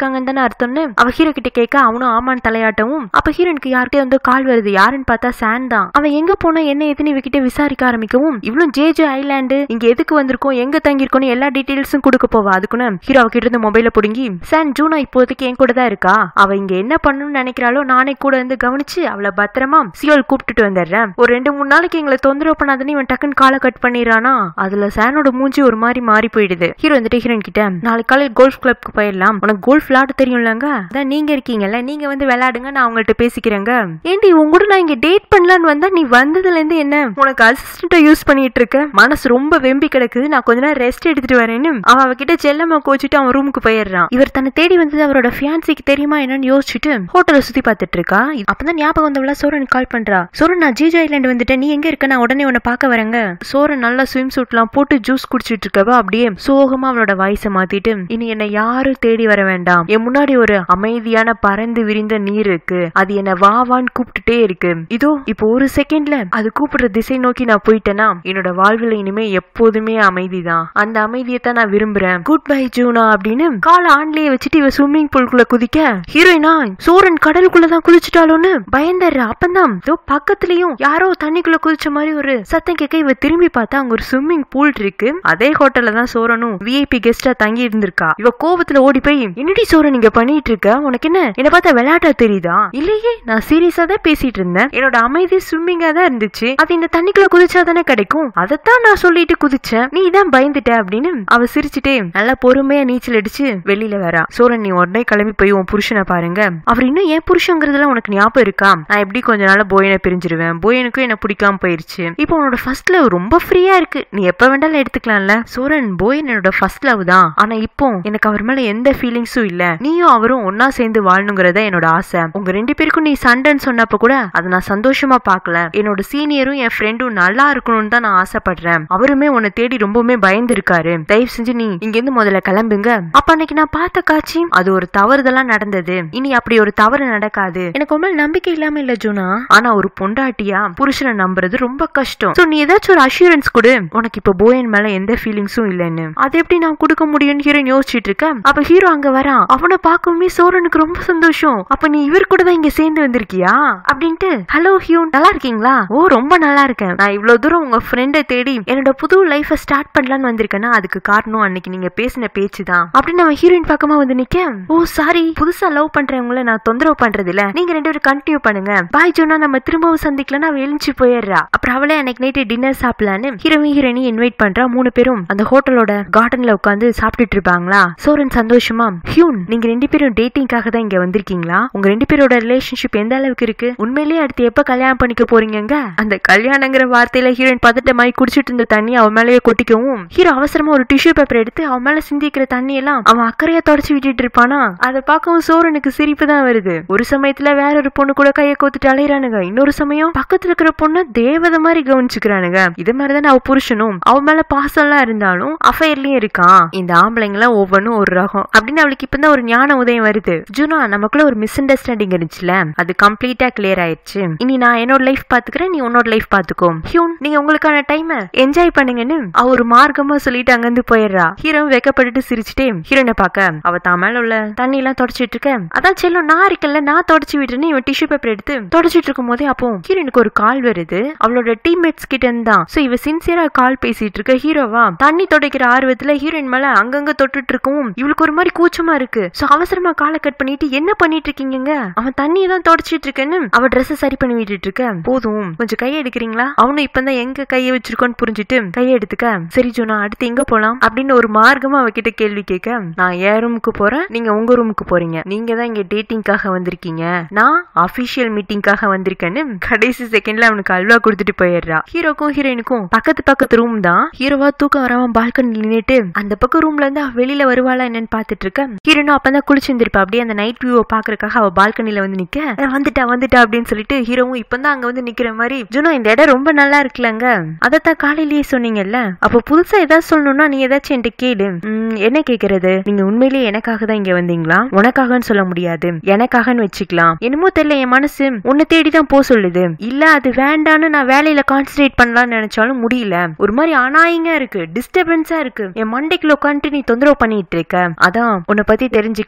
அர்த்தம்னு அவ ஹீரோ கிட்ட கேட்க அவனும் ஆமான் தலையாட்டவும் அப்ப ஹீரோனுக்கு யார்கிட்ட வந்து கால் வருது யாருன்னு பார்த்தா சான் தான் அவன் எங்க போனா என்ன ஏதுன்னு இவகிட்ட விசாரிக்க ஆரம்பிக்கவும் இவ்வளவு ஜே ஜே ஐலாண்டு இங்க எதுக்கு வந்திருக்கோம் எங்க தங்கியிருக்கோம் எல்லா டீடைல்ஸும் கொடுக்க போவா அதுக்குன்னு ஹீரோ அவகிட்ட இருந்து மொபைல புடுங்கி சான் ஜூனா இப்போதைக்கு என் கூட தான் இருக்கா அவ இங்க என்ன பண்ணணும்னு நினைக்கிறாளோ நானே கூட இருந்து கவனிச்சு அவளை பத்திரமா சியோல் கூப்பிட்டுட்டு வந்துடுறேன் ஒரு ரெண்டு மூணு நாளைக்கு எங்களை தொந்தரவு பண்ணாதுன்னு இவன் டக்குன்னு காலை கட் பண்ணிடுறானா அதுல சானோட மூஞ்சி ஒரு மாதிரி மாறி போயிடுது ஹீரோ வந்துட்டு ஹீரோயின் கிட்ட நாளைக்கு காலையில் கோல்ஃப் கிளப்க்கு போயிடலாம் உனக்கு கோல்ஃப் விளையாட தெரியும்லங்க அதான் நீங்க இருக்கீங்கல்ல நீங்க வந்து விளையாடுங்க நான் உங்கள்ட்ட பேசிக்கிறேங்க ஏண்டி உங்க கூட நான் இங்க டேட் பண்ணலான்னு வந்தா நீ வந்ததுல இருந்து என்ன உனக்கு அசிஸ்டன்ட்டை யூஸ் பண்ணிட்டு இருக்க மனசு ரொம்ப வெம்பி கிடக்குது நான் கொஞ்ச நேரம் ரெஸ்ட் எடுத்துட்டு வரேன்னு அவன் அவகிட்ட செல்லமா கோச்சிட்டு அவன் ரூமுக்கு போயிடுறான் இவர் தன்னை தேடி வந்தது அவரோட ஃபியான்சிக்கு தெரியுமா என்னன்னு யோசிச்சுட்டு ஹோட்டலை சுத்தி பார்த்துட்டு இருக்கா அப்பதான் ஞாபகம் வந்தவள சோரன் கால் பண்றா சோரன் நான் ஜிஜா ஐலாண்ட் வந்துட்டேன் நீ எங்க இருக்க நான் உடனே உன்னை பார்க்க வரேங்க சோரன் நல்லா ஸ்விம் சூட்லாம் போட்டு ஜூஸ் குடிச்சிட்டு இருக்கவ அப்படியே சோகமா அவளோட வாய்ஸை மாத்திட்டு இனி என்னை யாரும் தேடி வர வேண்டாம் என் முன்னாடி ஒரு அமைதியான பறந்து விரிந்த நீர் இருக்கு அது என்ன வா வான்னு கூப்பிட்டுட்டே இருக்கு இதோ இப்போ ஒரு செகண்ட்ல அது கூப்பிடுற திசை நோக்கி நான் போயிட்டேன்னா என்னோட வாழ்வில் இனிமே எப்போதுமே அமைதிதான் அந்த அமைதியை தான் நான் விரும்புறேன் குட் பை ஜூனா அப்படின்னு காலை ஆண்லயே வச்சுட்டு இவ ஸ்விம்மிங் பூல்குள்ள குதிக்க ஹீரோயினா சோரன் கடலுக்குள்ள தான் குதிச்சிட்டாலோன்னு பயந்துடுற அப்பந்தான் இதோ பக்கத்துலயும் யாரோ தண்ணிக்குள்ள குதிச்ச மாதிரி ஒரு சத்தம் கேட்க இவ திரும்பி பார்த்தா அங்க ஒரு ஸ்விம்மிங் பூல் இருக்கு அதே ஹோட்டல்ல தான் சோரனும் விஐபி கெஸ்டா தங்கி இருந்திருக்கா இவ கோபத்துல ஓடி போய் என்னடி சோரன் இங்க பண்ணிட்டு இருக்க உனக்கு என்ன என்ன பார்த்தா விளையாட்டா தெரியுதா இல்லையே நான் சீரியஸா தான் பேசிட்டு இருந்தேன் என்னோட அமைதி ஸ்விம்மிங்கா தான் இருந்துச்சு அது இந்த தண்ணிக்குள்ள குதிச்சா தானே கிடைக்கும் அதைத்தான் நான் சொல்லிட்டு குதிச்சேன் நீ தான் பயந்துட்ட அப்படின்னு அவ சிரிச்சுட்டே நல்லா பொறுமையா நீச்சல் அடிச்சு வெளியில வரா சோரன் நீ உடனே கிளம்பி போய் உன் புருஷனை பாருங்க அவர் இன்னும் ஏன் புருஷங்கிறதுலாம் உனக்கு ஞாபகம் இருக்கா நான் எப்படி கொஞ்ச நாள போயனை பிரிஞ்சிருவேன் போயனுக்கும் என்ன பிடிக்காம போயிருச்சு இப்போ உன்னோட ஃபர்ஸ்ட் லவ் ரொம்ப ஃப்ரீயா இருக்கு நீ எப்ப வேண்டாலும் எடுத்துக்கலாம்ல சோரன் போயன் என்னோட ஃபர்ஸ்ட் லவ் தான் ஆனா இப்போ எனக்கு அவர் மேல எந்த ஃபீலிங்ஸும் இல்ல நீயும் அவரும் ஒன்னா சேர்ந்து வாழணுங்கிறத என்னோட ஆசை உங்க ரெண்டு பேருக்கும் நீ சண்டைன்னு சொன்னப்ப கூட அதை நான் சந்தோஷமா பார்க்கல என்னோட சீனியரும் என் ஃப்ரெண்டும் நல்லா இருக்கணும்னு தான் நான் ஆசைப்படுறேன் அவருமே உன்னை தேடி ரொம்பவுமே பயந்து இருக்காரு தயவு செஞ்சு நீ இங்க இருந்து முதல்ல கிளம்புங்க அப்ப அன்னைக்கு நான் பார்த்த காட்சி அது ஒரு தவறுதலா நடந்தது இனி அப்படி ஒரு தவறு நடக்காது எனக்கு உண்மை நம்பிக்கை இல்லாம இல்ல ஜூனா ஆனா ஒரு பொண்டாட்டியா புருஷனை நம்புறது ரொம்ப கஷ்டம் சோ நீ ஏதாச்சும் ஒரு அஷூரன்ஸ் கொடு உனக்கு இப்ப போயன் மேல எந்த ஃபீலிங்ஸும் இல்லைன்னு அது எப்படி நான் கொடுக்க முடியும்னு ஹீரோயின் யோசிச்சுட்டு இருக்க அப்ப ஹீரோ அங்க வரான் அவனை பார்க்கவுமே சோரனுக்கு ரொம்ப சந்தோஷம் அப்ப நீ இவர் கூட தான் இங்க சேர்ந்து வந்திருக்கியா அப்படின்ட்டு ஹலோ ஹியூன் நல்லா இருக்கீங்களா ஓ ரொம்ப நல்லா இருக்கேன் நான் இவ்வளவு தூரம் உங்க ஃப்ரெண்டை தேடி என்னோட புது லைஃப ஸ்டார்ட் பண்ணலாம்னு வந்திருக்கேன்னா அதுக்கு காரணம் அன்னைக்கு நீங்க பேசின பேச்சு தான் அப்படின்னு அவன் ஹீரோயின் பக்கமா வந்து நிக்க ஓ சாரி புதுசா லவ் பண்றவங்கள நான் தொந்தரவு பண்றது இல்ல நீங்க ரெண்டு பேரும் கண்டினியூ பண்ணுங்க பாய் ஜோனா நம்ம திரும்பவும் சந்திக்கலன்னா அவ எழுந்துச்சு போயிடுறா அப்புறம் அவளே அன்னைக்கு நைட்டு டின்னர் சாப்பிடலான்னு ஹீரோயின் ஹீரோயினி இன்வைட் பண்றா மூணு பேரும் அந்த ஹோட்டலோட கார்டன்ல உட்காந்து சாப்பிட்டுட்டு இருப்பாங்களா சோரன் சந்தோஷமா ஹியூன் நீங்க ரெண்டு பேரும் டேட்டிங்காக தான் இங்க வந்திருக்கீங்களா உங்க ரெண்டு பேரோட ரிலேஷன்ஷிப் எந்த அளவுக்கு இருக்கு உண்மையிலேயே அடுத்து எப்ப கல்யாணம் பண்ணிக்க போறீங்க அந்த கல்யாணங்கிற வார்த்தையில ஹீரோயின் பதட்டமாயி குடிச்சிட்டு இருந்த தண்ணி அவன் மேலேயே கொட்டிக்கவும் ஹீரோ அவசரமா ஒரு டிஷ்யூ பேப்பர் எடுத்து அவன் மேல சிந்திக்கிற தண்ணி எல்லாம் அவன் அக்கறையா தொடச்சு விட்டுட்டு இருப்பானா அதை பார்க்கவும் சோரனுக்கு சிரிப்பு தான் வருது ஒரு சமயத்துல வேற ஒரு பொண்ணு கூட கைய கோத்துட்டு அலையிறானுங்க இன்னொரு சமயம் பக்கத்துல இருக்கிற பொண்ணு தேவதை மாதிரி கவனிச்சுக்கிறானுங்க இது மாதிரிதான் அவ புருஷனும் அவன் மேல பாசம்லாம் இருந்தாலும் அஃபையர்லயும் இருக்கான் இந்த ஆம்பளைங்களாம் ஒவ்வொன்றும் ஒரு ரகம் அப்படின்னு அவளுக்கு இப்பதான் ஒரு ஞான உதயம் வருது ஜூனா நமக்குள்ள ஒரு மிஸ் அண்டர்ஸ்டாண்டிங் இருந்துச்சுல அது கம்ப்ளீட்டா கிளியர் ஆயிடுச்சு இனி நான் என்னோட லைஃப் பாத்துக்கிறேன் நீ உன்னோட லைஃப் பாத்துக்கோ ஹியூன் நீங்க உங்களுக்கான டைம் என்ஜாய் பண்ணுங்கன்னு அவ ஒரு மார்க்கமா சொல்லிட்டு அங்கிருந்து போயிடுறா ஹீரோ வெக்கப்பட்டுட்டு சிரிச்சுட்டே ஹீரோனை பார்க்க அவ தான் மேல உள்ள தண்ணி எல்லாம் தொடச்சிட்டு இருக்க அதான் செல்லும் நான் இருக்கல நான் தொடச்சு விட்டுன்னு இவன் டிஷ்யூ பேப்பர் எடுத்து தொடச்சிட்டு இருக்கும் போதே அப்போ ஹீரோனுக்கு ஒரு கால் வருது அவளோட டீம்மேட்ஸ் கிட்ட இருந்தா சோ இவ சின்சியரா கால் பேசிட்டு இருக்க ஹீரோவா தண்ணி துடைக்கிற ஆர்வத்துல ஹீரோயின் மேல அங்கங்க தொட்டுட்டு இருக்கவும் இவளுக்கு ஒரு மாதிரி கூச்சமா இருக்கு சோ அவசரமா காலை கட் பண்ணிட்டு என்ன பண்ணிட்டு இருக்கீங்க அவன் தண்ணியை தான் தொடச்சிட்டு இருக்கேன்னு அவ ட்ரெஸ் சரி பண்ணி விட்டுட்டு இருக்க போதும் கொஞ்சம் கையை எடுக்கிறீங்களா அவனும் இப்பதான் எங்க கையை வச்சிருக்கோன்னு புரிஞ்சுட்டு கையை எடுத்துக்க சரி ஜோனா அடுத்து எங்க போலாம் அப்படின்னு ஒரு மார்க்கமா அவகிட்ட கேள்வி கேட்க நான் என் ரூமுக்கு போறேன் நீங்க உங்க ரூமுக்கு போறீங்க நீங்க தான் இங்க டேட்டிங்காக வந்திருக்கீங்க நான் அபிஷியல் மீட்டிங்காக வந்திருக்கேன்னு கடைசி செகண்ட்ல அவனுக்கு அல்வா கொடுத்துட்டு போயிடுறா ஹீரோக்கும் ஹீரோயினுக்கும் பக்கத்து பக்கத்து ரூம் தான் ஹீரோவா தூக்கம் வராம பால்கனி நின்னுட்டு அந்த பக்கம் ரூம்ல இருந்து அவ வெளியில வருவாளா என்னன்னு பாத்துட்டு இருக்க ஹீரோனும் அப்பதான் குளிச்சிருந்திருப்பா அப்படியே அந்த நைட் வியூவை பாக்குறதுக்காக அவ பால்கனில வந்து நிக்க "அஹ், வந்துட்டா வந்துட்டா அப்படின்னு சொல்லிட்டு ஹீரோவும் இப்பதான் அங்க வந்து நிக்கிற மாதிரி ஜுனோ இந்த இடம் ரொம்ப நல்லா இருக்குல்லங்க அதத்தான் காலையிலேயே சொன்னீங்கல்ல அப்ப புதுசா ஏதாவது சொல்லணும்னா நீ ஏதாச்சும் என்கிட்ட கேளு "ம், என்ன கேக்குறது நீங்க உண்மையிலேயே எனக்காக தான் இங்க வந்தீங்களா உனக்காகன்னு சொல்ல முடியாது எனக்காகன்னு வச்சுக்கலாம் என்னமோ தெரியல என் மனசு உன்னை தேடி தான் போ சொல்லுது இல்ல அது வேண்டான்னு நான் வேலையில கான்சென்ட்ரேட் பண்ணலாம்னு நினைச்சாலும் முடியல ஒரு மாதிரி அனாயிங்கா இருக்கு டிஸ்டர்பன்ஸா இருக்கு என் மண்டைக்குள்ள உட்காந்துட்டு நீ தொந்தரவு பண்ணிட்டு இருக்க அதான் உன்னை பத்தி தெரிஞ்சுக்கலாம்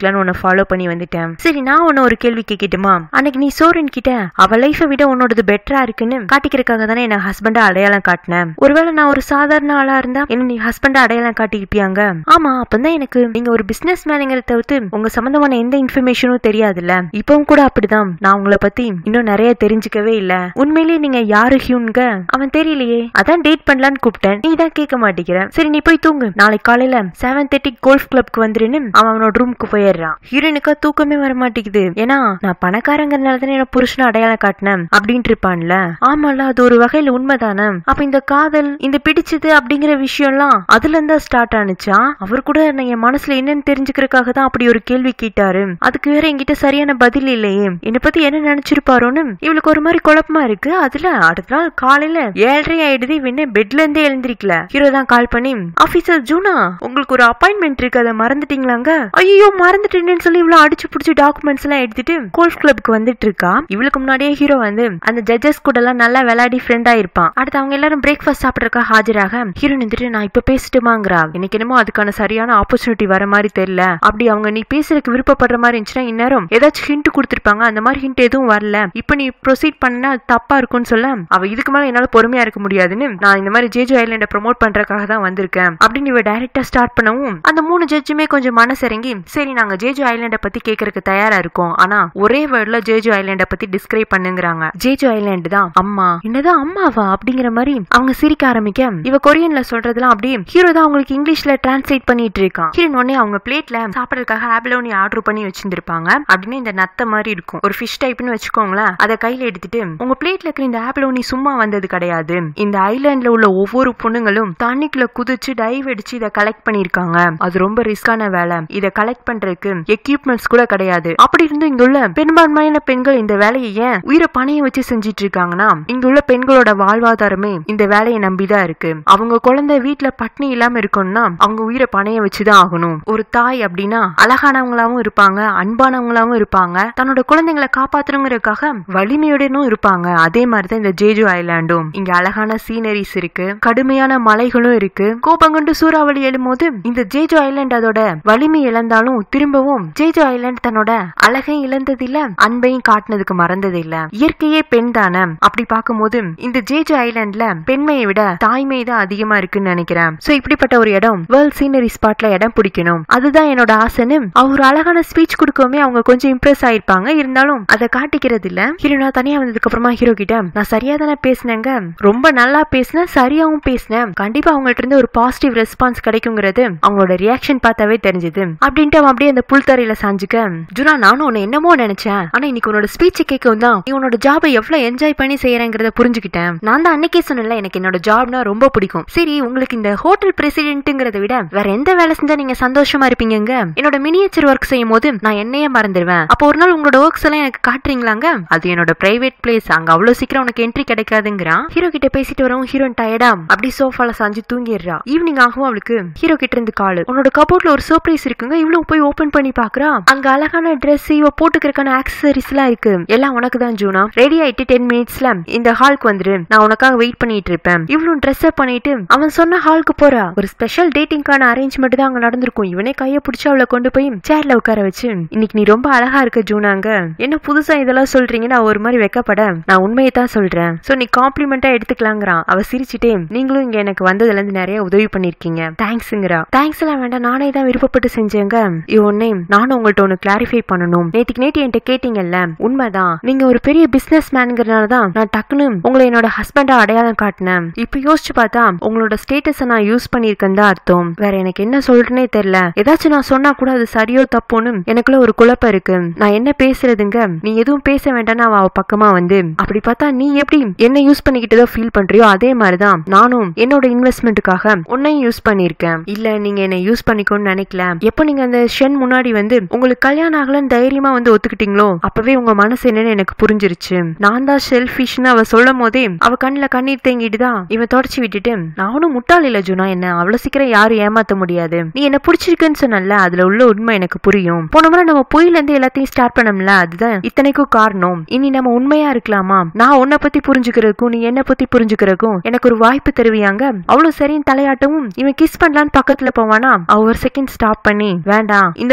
கண்டுபிடிக்கலாம்னு உன்னை ஃபாலோ பண்ணி வந்துட்டேன் சரி நான் உன்ன ஒரு கேள்வி கேட்கட்டுமா அன்னைக்கு நீ சோரன் கிட்ட அவ லைஃபை விட உன்னோடது பெட்டரா இருக்குன்னு காட்டிக்கிறதுக்காக தானே என்ன ஹஸ்பண்டா அடையாளம் காட்டினேன் ஒருவேளை நான் ஒரு சாதாரண ஆளா இருந்தா என்ன நீ ஹஸ்பண்டா அடையாளம் காட்டியிருப்பியாங்க ஆமா அப்பதான் எனக்கு நீங்க ஒரு பிசினஸ் மேனுங்கிறத தவிர்த்து உங்க சம்பந்தமான எந்த இன்ஃபர்மேஷனும் தெரியாதுல்ல இப்பவும் கூட அப்படிதான் நான் உங்களை பத்தி இன்னும் நிறைய தெரிஞ்சுக்கவே இல்ல உண்மையிலேயே நீங்க யாரு ஹியூன்க அவன் தெரியலையே அதான் டேட் பண்ணலான்னு கூப்பிட்டேன் நீ தான் கேட்க மாட்டேங்கிற சரி நீ போய் தூங்கு நாளைக்கு காலையில செவன் தேர்ட்டி கோல்ஃப் கிளப்க்கு வந்துருன்னு அவன் அவனோட ரூமுக்கு போயிடுறான் ஹீரோனுக்கா தூக்கமே வர மாட்டேங்குது ஏன்னா நான் பணக்காரங்கிறனால தானே என்ன புருஷனை அடையாளம் காட்டினேன் அப்படின்ட்டு இருப்பான்ல ஆமால அது ஒரு வகையில உண்மைதானே அப்ப இந்த காதல் இந்த பிடிச்சது அப்படிங்கிற விஷயம்லாம் அதுல இருந்தா ஸ்டார்ட் ஆனுச்சா அவர் கூட நான் என் மனசுல என்னன்னு தெரிஞ்சுக்கிறதுக்காக தான் அப்படி ஒரு கேள்வி கேட்டாரு அதுக்கு வேற என்கிட்ட சரியான பதில் இல்லையே என்னை பத்தி என்ன நினைச்சிருப்பாரோன்னு இவளுக்கு ஒரு மாதிரி குழப்பமா இருக்கு அதுல அடுத்த நாள் காலையில ஏழரை ஆயிடுது இவன் பெட்ல இருந்தே எழுந்திருக்கல ஹீரோ தான் கால் பண்ணி ஆபீசர் ஜூனா உங்களுக்கு ஒரு அப்பாயின்மெண்ட் இருக்கு அதை மறந்துட்டீங்களாங்க ஐயோ மறந்துட்டேன்னு சொல்லி இவ்வளவு அடிச்சு புடிச்சு டாக்குமெண்ட்ஸ் எல்லாம் எடுத்துட்டு கோல்ஃப் கிளப்புக்கு வந்துட்டு இருக்கா இவளுக்கு முன்னாடியே ஹீரோ வந்து அந்த ஜட்ஜஸ் கூட எல்லாம் நல்லா விளையாடி ஃப்ரெண்டா இருப்பான் அடுத்து அவங்க எல்லாரும் பிரேக்ஃபாஸ்ட் சாப்பிடறக்கா ஹாஜராக ஹீரோ நின்றுட்டு நான் இப்ப பேசிட்டுமாங்கிறா எனக்கு என்னமோ அதுக்கான சரியான ஆப்பர்ச்சுனிட்டி வர மாதிரி தெரியல அப்படி அவங்க நீ பேசுறதுக்கு விருப்பப்படுற மாதிரி இருந்துச்சுன்னா இந்நேரம் ஏதாச்சும் ஹிண்ட் கொடுத்துருப்பாங்க அந்த மாதிரி ஹிண்ட் எதுவும் வரல இப்ப நீ ப்ரொசீட் பண்ணா அது தப்பா இருக்கும்னு சொல்ல அவ இதுக்கு மேல என்னால பொறுமையா இருக்க முடியாதுன்னு நான் இந்த மாதிரி ஜேஜு ஐலாண்ட ப்ரோமோட் பண்றதுக்காக தான் வந்திருக்கேன் அப்படின்னு இவ டைரக்டா ஸ்டார்ட் பண்ணவும் அந்த மூணு ஜட்ஜுமே கொஞ்சம் மனசிறங்கி சரி நாங்க ஜேஜு ஐலாண்ட பத்தி கேட்கறதுக்கு தயாரா இருக்கோம் ஆனா ஒரே வேர்ட்ல ஜேஜு ஐலாண்ட பத்தி டிஸ்கிரைப் பண்ணுங்கிறாங்க ஜேஜு ஐலாண்ட் தான் அம்மா என்னதான் அம்மாவா அப்படிங்கிற மாதிரி அவங்க சிரிக்க ஆரம்பிக்க இவ கொரியன்ல சொல்றதெல்லாம் அப்படியே ஹீரோ தான் அவங்களுக்கு இங்கிலீஷ்ல டிரான்ஸ்லேட் பண்ணிட்டு இருக்கான் ஹீரோன் உடனே அவங்க பிளேட்ல சாப்பிடறதுக்காக ஆப்லோனி ஆர்டர் பண்ணி வச்சிருந்திருப்பாங்க அப்படின்னு இந்த நத்த மாதிரி இருக்கும் ஒரு ஃபிஷ் டைப்னு வச்சுக்கோங்களேன் அதை கையில எடுத்துட்டு உங்க பிளேட்ல இருக்கிற இந்த ஆப்லோனி சும்மா வந்தது கிடையாது இந்த ஐலாண்ட்ல உள்ள ஒவ்வொரு பொண்ணுங்களும் தண்ணிக்குள்ள குதிச்சு டைவ் அடிச்சு இதை கலெக்ட் பண்ணிருக்காங்க அது ரொம்ப ரிஸ்கான வேலை இதை கலெக்ட் பண்றதுக்கு எக்யூப்மெண்ட்ஸ் கூட கிடையாது அப்படி இருந்து இங்க உள்ள பெரும்பான்மையான பெண்கள் இந்த வேலையை ஏன் உயிரை பணைய வச்சு செஞ்சிட்டு இருக்காங்கன்னா இங்க உள்ள பெண்களோட வாழ்வாதாரமே இந்த வேலையை நம்பிதான் இருக்கு அவங்க குழந்தை வீட்டுல பட்னி இல்லாம இருக்கணும்னா அவங்க உயிரை பணைய வச்சுதான் ஆகணும் ஒரு தாய் அப்படின்னா அழகானவங்களாவும் இருப்பாங்க அன்பானவங்களாவும் இருப்பாங்க தன்னோட குழந்தைங்களை காப்பாத்தணுங்கிறதுக்காக வலிமையுடனும் இருப்பாங்க அதே மாதிரிதான் இந்த ஜேஜு ஐலாண்டும் இங்க அழகான சீனரிஸ் இருக்கு கடுமையான மலைகளும் இருக்கு கோபங்கொண்டு சூறாவளி எழும்போது இந்த ஜேஜு ஐலாண்ட் அதோட வலிமை இழந்தாலும் திரும்பவும் ஜேஜு ஐலாண்ட் தன்னோட அழகை இழந்ததில்ல அன்பையும் காட்டினதுக்கு மறந்தது இல்ல இயற்கையே பெண் தானே அப்படி பார்க்கும்போது இந்த ஜேஜு ஐலாண்ட்ல பெண்மையை விட தாய்மை தான் அதிகமா இருக்குன்னு நினைக்கிறேன் சோ இப்படிப்பட்ட ஒரு இடம் வேர்ல்ட் சீனரி ஸ்பாட்ல இடம் பிடிக்கணும் அதுதான் என்னோட ஆசைன்னு அவர் அழகான ஸ்பீச் கொடுக்கவுமே அவங்க கொஞ்சம் இம்ப்ரெஸ் ஆயிருப்பாங்க இருந்தாலும் அதை காட்டிக்கிறது இல்ல ஹீரோ நான் தனியா வந்ததுக்கு அப்புறமா ஹீரோ கிட்ட நான் சரியா தானே பேசினேங்க ரொம்ப நல்லா பேசினேன் சரியாவும் பேசினேன் கண்டிப்பா அவங்கள்ட்ட இருந்து ஒரு பாசிட்டிவ் ரெஸ்பான்ஸ் கிடைக்குங்கிறது அவங்களோட ரியாக்ஷன் பார்த்தாவே தெரிஞ்சது அப்படின்ட்டு அவன் அப்படியே அந்த புல்தரையில சாஞ்சுக்க ஜுனா நானும் உன்னை என்னமோ நினைச்சேன் ஆனா இன்னைக்கு உன்னோட ஸ்பீச் கேட்கவும் தான் நீ உன்னோட ஜாபை எவ்வளவு என்ஜாய் பண்ணி செய்யறேங்கிறத புரிஞ்சுக்கிட்டேன் நான் தான் அன்னைக்கே சொன்னல எனக்கு என்னோட ஜாப்னா ரொம்ப பிடிக்கும் சரி உங்களுக்கு இந்த ஹோட்டல் பிரசிடென்ட்ங்கிறத விட வேற எந்த வேலை செஞ்சா நீங்க சந்தோஷமா இருப்பீங்கங்க என்னோட மினியேச்சர் ஒர்க் செய்யும் போது நான் என்னையே மறந்துடுவேன் அப்போ ஒரு நாள் உங்களோட ஒர்க்ஸ் எல்லாம் எனக்கு காட்டுறீங்களாங்க அது என்னோட பிரைவேட் பிளேஸ் அங்க அவ்வளவு சீக்கிரம் உனக்கு என்ட்ரி கிடைக்காதுங்கிறான் ஹீரோ கிட்ட பேசிட்டு வரவும் ஹீரோயின் டயர்டா அப்படி சோஃபால சாஞ்சு தூங்கிடுறா ஈவினிங் ஆகவும் அவளுக்கு ஹீரோ கிட்ட இருந்து கால் உன்னோட கபோர்ட்ல ஒரு சர்ப்ரைஸ் இருக்குங்க இவ்வளவு போய் ஓபன் பண்ணி பாக்குறா அங்க அழகான Dress இவ போட்டுக்கிறக்கான ஆக்சசரிஸ் எல்லாம் இருக்கு எல்லாம் உனக்கு தான் ஜூனா ரெடி ஆயிட்டு டென் மினிட்ஸ்ல இந்த ஹால்க்கு வந்துரு நான் உனக்காக வெயிட் பண்ணிட்டு இருப்பேன் இவ்வளவு ட்ரெஸ் அப் பண்ணிட்டு அவன் சொன்ன ஹாலுக்கு போறா ஒரு ஸ்பெஷல் டேட்டிங்கான அரேஞ்ச்மெண்ட் தான் அங்க நடந்திருக்கும் இவனே கைய பிடிச்சு அவளை கொண்டு போய் சேர்ல உட்கார வச்சு இன்னைக்கு நீ ரொம்ப அழகா இருக்க ஜூனாங்க என்ன புதுசா இதெல்லாம் சொல்றீங்கன்னு அவ ஒரு மாதிரி வெக்கப்பட நான் உண்மையை தான் சொல்றேன் சோ நீ காம்ப்ளிமெண்டா எடுத்துக்கலாங்கிறான் அவ சிரிச்சிட்டே நீங்களும் இங்க எனக்கு வந்ததுல இருந்து நிறைய உதவி பண்ணிருக்கீங்க தேங்க்ஸ்ங்கிறா தேங்க்ஸ் எல்லாம் வேண்டாம் நானே தான் விருப்பப்பட்டு செஞ்சேங்க ஒன்னே நானும் உங்கள்ட்ட ஒன்னு கிளாரிஃபை பண்ணணும் நேற்றுக்கு நேற்று என்கிட்ட கேட்டீங்கல்ல உண்மைதான் நீங்க ஒரு பெரிய பிசினஸ் மேன்ங்கிறனால தான் நான் டக்குன்னு உங்களை என்னோட ஹஸ்பண்டா அடையாளம் காட்டினேன் இப்ப யோசிச்சு பார்த்தா உங்களோட ஸ்டேட்டஸை நான் யூஸ் பண்ணிருக்கேன் தான் அர்த்தம் வேற எனக்கு என்ன சொல்றேனே தெரியல ஏதாச்சும் நான் சொன்னா கூட அது சரியோ தப்போன்னு எனக்குள்ள ஒரு குழப்பம் இருக்கு நான் என்ன பேசுறதுங்க நீ எதுவும் பேச வேண்டாம்னு அவ அவ பக்கமா வந்து அப்படி பார்த்தா நீ எப்படி என்ன யூஸ் பண்ணிக்கிட்டதோ ஃபீல் பண்றியோ அதே மாதிரிதான் நானும் என்னோட இன்வெஸ்ட்மெண்ட்டுக்காக உன்னையும் யூஸ் பண்ணிருக்கேன் இல்ல நீங்க என்ன யூஸ் பண்ணிக்கோன்னு நினைக்கல எப்போ நீங்க அந்த ஷென் முன்னாடி வந்து உங்களுக்கு கல்யாணம் ஆகலன்னு தைரியமா வந்து ஒத்துக்கிட்டீங்களோ அப்பவே உங்க மனசு என்னன்னு எனக்கு புரிஞ்சிருச்சு நான் தான் ஷெல்ஃபிஷ்னு அவ சொல்லும் போதே அவ கண்ணுல கண்ணீர் தேங்கிட்டு தான் இவன் தொடச்சி விட்டுட்டு நானும் முட்டாள் இல்ல ஜுனா என்ன அவ்வளவு சீக்கிரம் யாரும் ஏமாத்த முடியாது நீ என்ன பிடிச்சிருக்குன்னு சொன்னல அதுல உள்ள உண்மை எனக்கு புரியும் போன முறை நம்ம பொய்ல இருந்து எல்லாத்தையும் ஸ்டார்ட் பண்ணோம்ல அதுதான் இத்தனைக்கும் காரணம் இனி நம்ம உண்மையா இருக்கலாமா நான் உன்னை பத்தி புரிஞ்சுக்கிறதுக்கும் நீ என்ன பத்தி புரிஞ்சுக்கிறதுக்கும் எனக்கு ஒரு வாய்ப்பு தருவியாங்க அவ்வளவு சரின்னு தலையாட்டவும் இவன் கிஸ் பண்ணலான்னு பக்கத்துல போவானா அவ ஒரு செகண்ட் ஸ்டாப் பண்ணி வேண்டாம் இந்த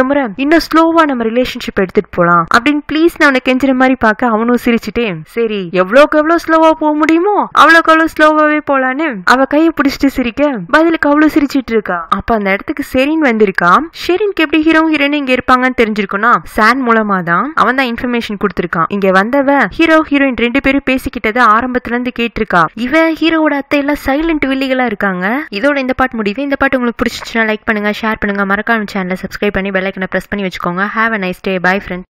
முறை இன்னும் ஸ்லோவா நம்ம ரிலேஷன்ஷிப் எடுத்துட்டு போலாம் அப்படின்னு ப்ளீஸ் நான் அவனை கெஞ்சுற மாதிரி பார்க்க அவனும் சிரிச்சுட்டே சரி எவ்வளோக்கு எவ்வளவு ஸ்லோவா போக முடியுமோ அவ்வளோக்கு அவ்வளவு ஸ்லோவாவே போலான்னு அவ கையை பிடிச்சிட்டு சிரிக்க பதிலுக்கு அவ்வளவு சிரிச்சிட்டு இருக்கா அப்ப அந்த இடத்துக்கு ஷெரின் வந்திருக்கா ஷெரின்க்கு எப்படி ஹீரோ ஹீரோயின் இங்க இருப்பாங்கன்னு தெரிஞ்சிருக்கும்னா சான் மூலமா தான் அவன் தான் இன்ஃபர்மேஷன் கொடுத்திருக்கான் இங்க வந்தவ ஹீரோ ஹீரோயின் ரெண்டு பேரும் பேசிக்கிட்டதை ஆரம்பத்துல இருந்து கேட்டிருக்கா இவ ஹீரோவோட அத்தை எல்லாம் சைலண்ட் வில்லிகளா இருக்காங்க இதோட இந்த பாட்டு முடியுது இந்த பாட்டு உங்களுக்கு பிடிச்சிச்சுன்னா லைக் பண்ணுங்க ஷேர் பண்ணுங்க மறக்காம சேனலை சப்ஸ்கிரைப் பண்ணி பெல் ஐக்கனை பிரஸ் பண்ணி வச்சுக்கோங்க have a nice day bye friend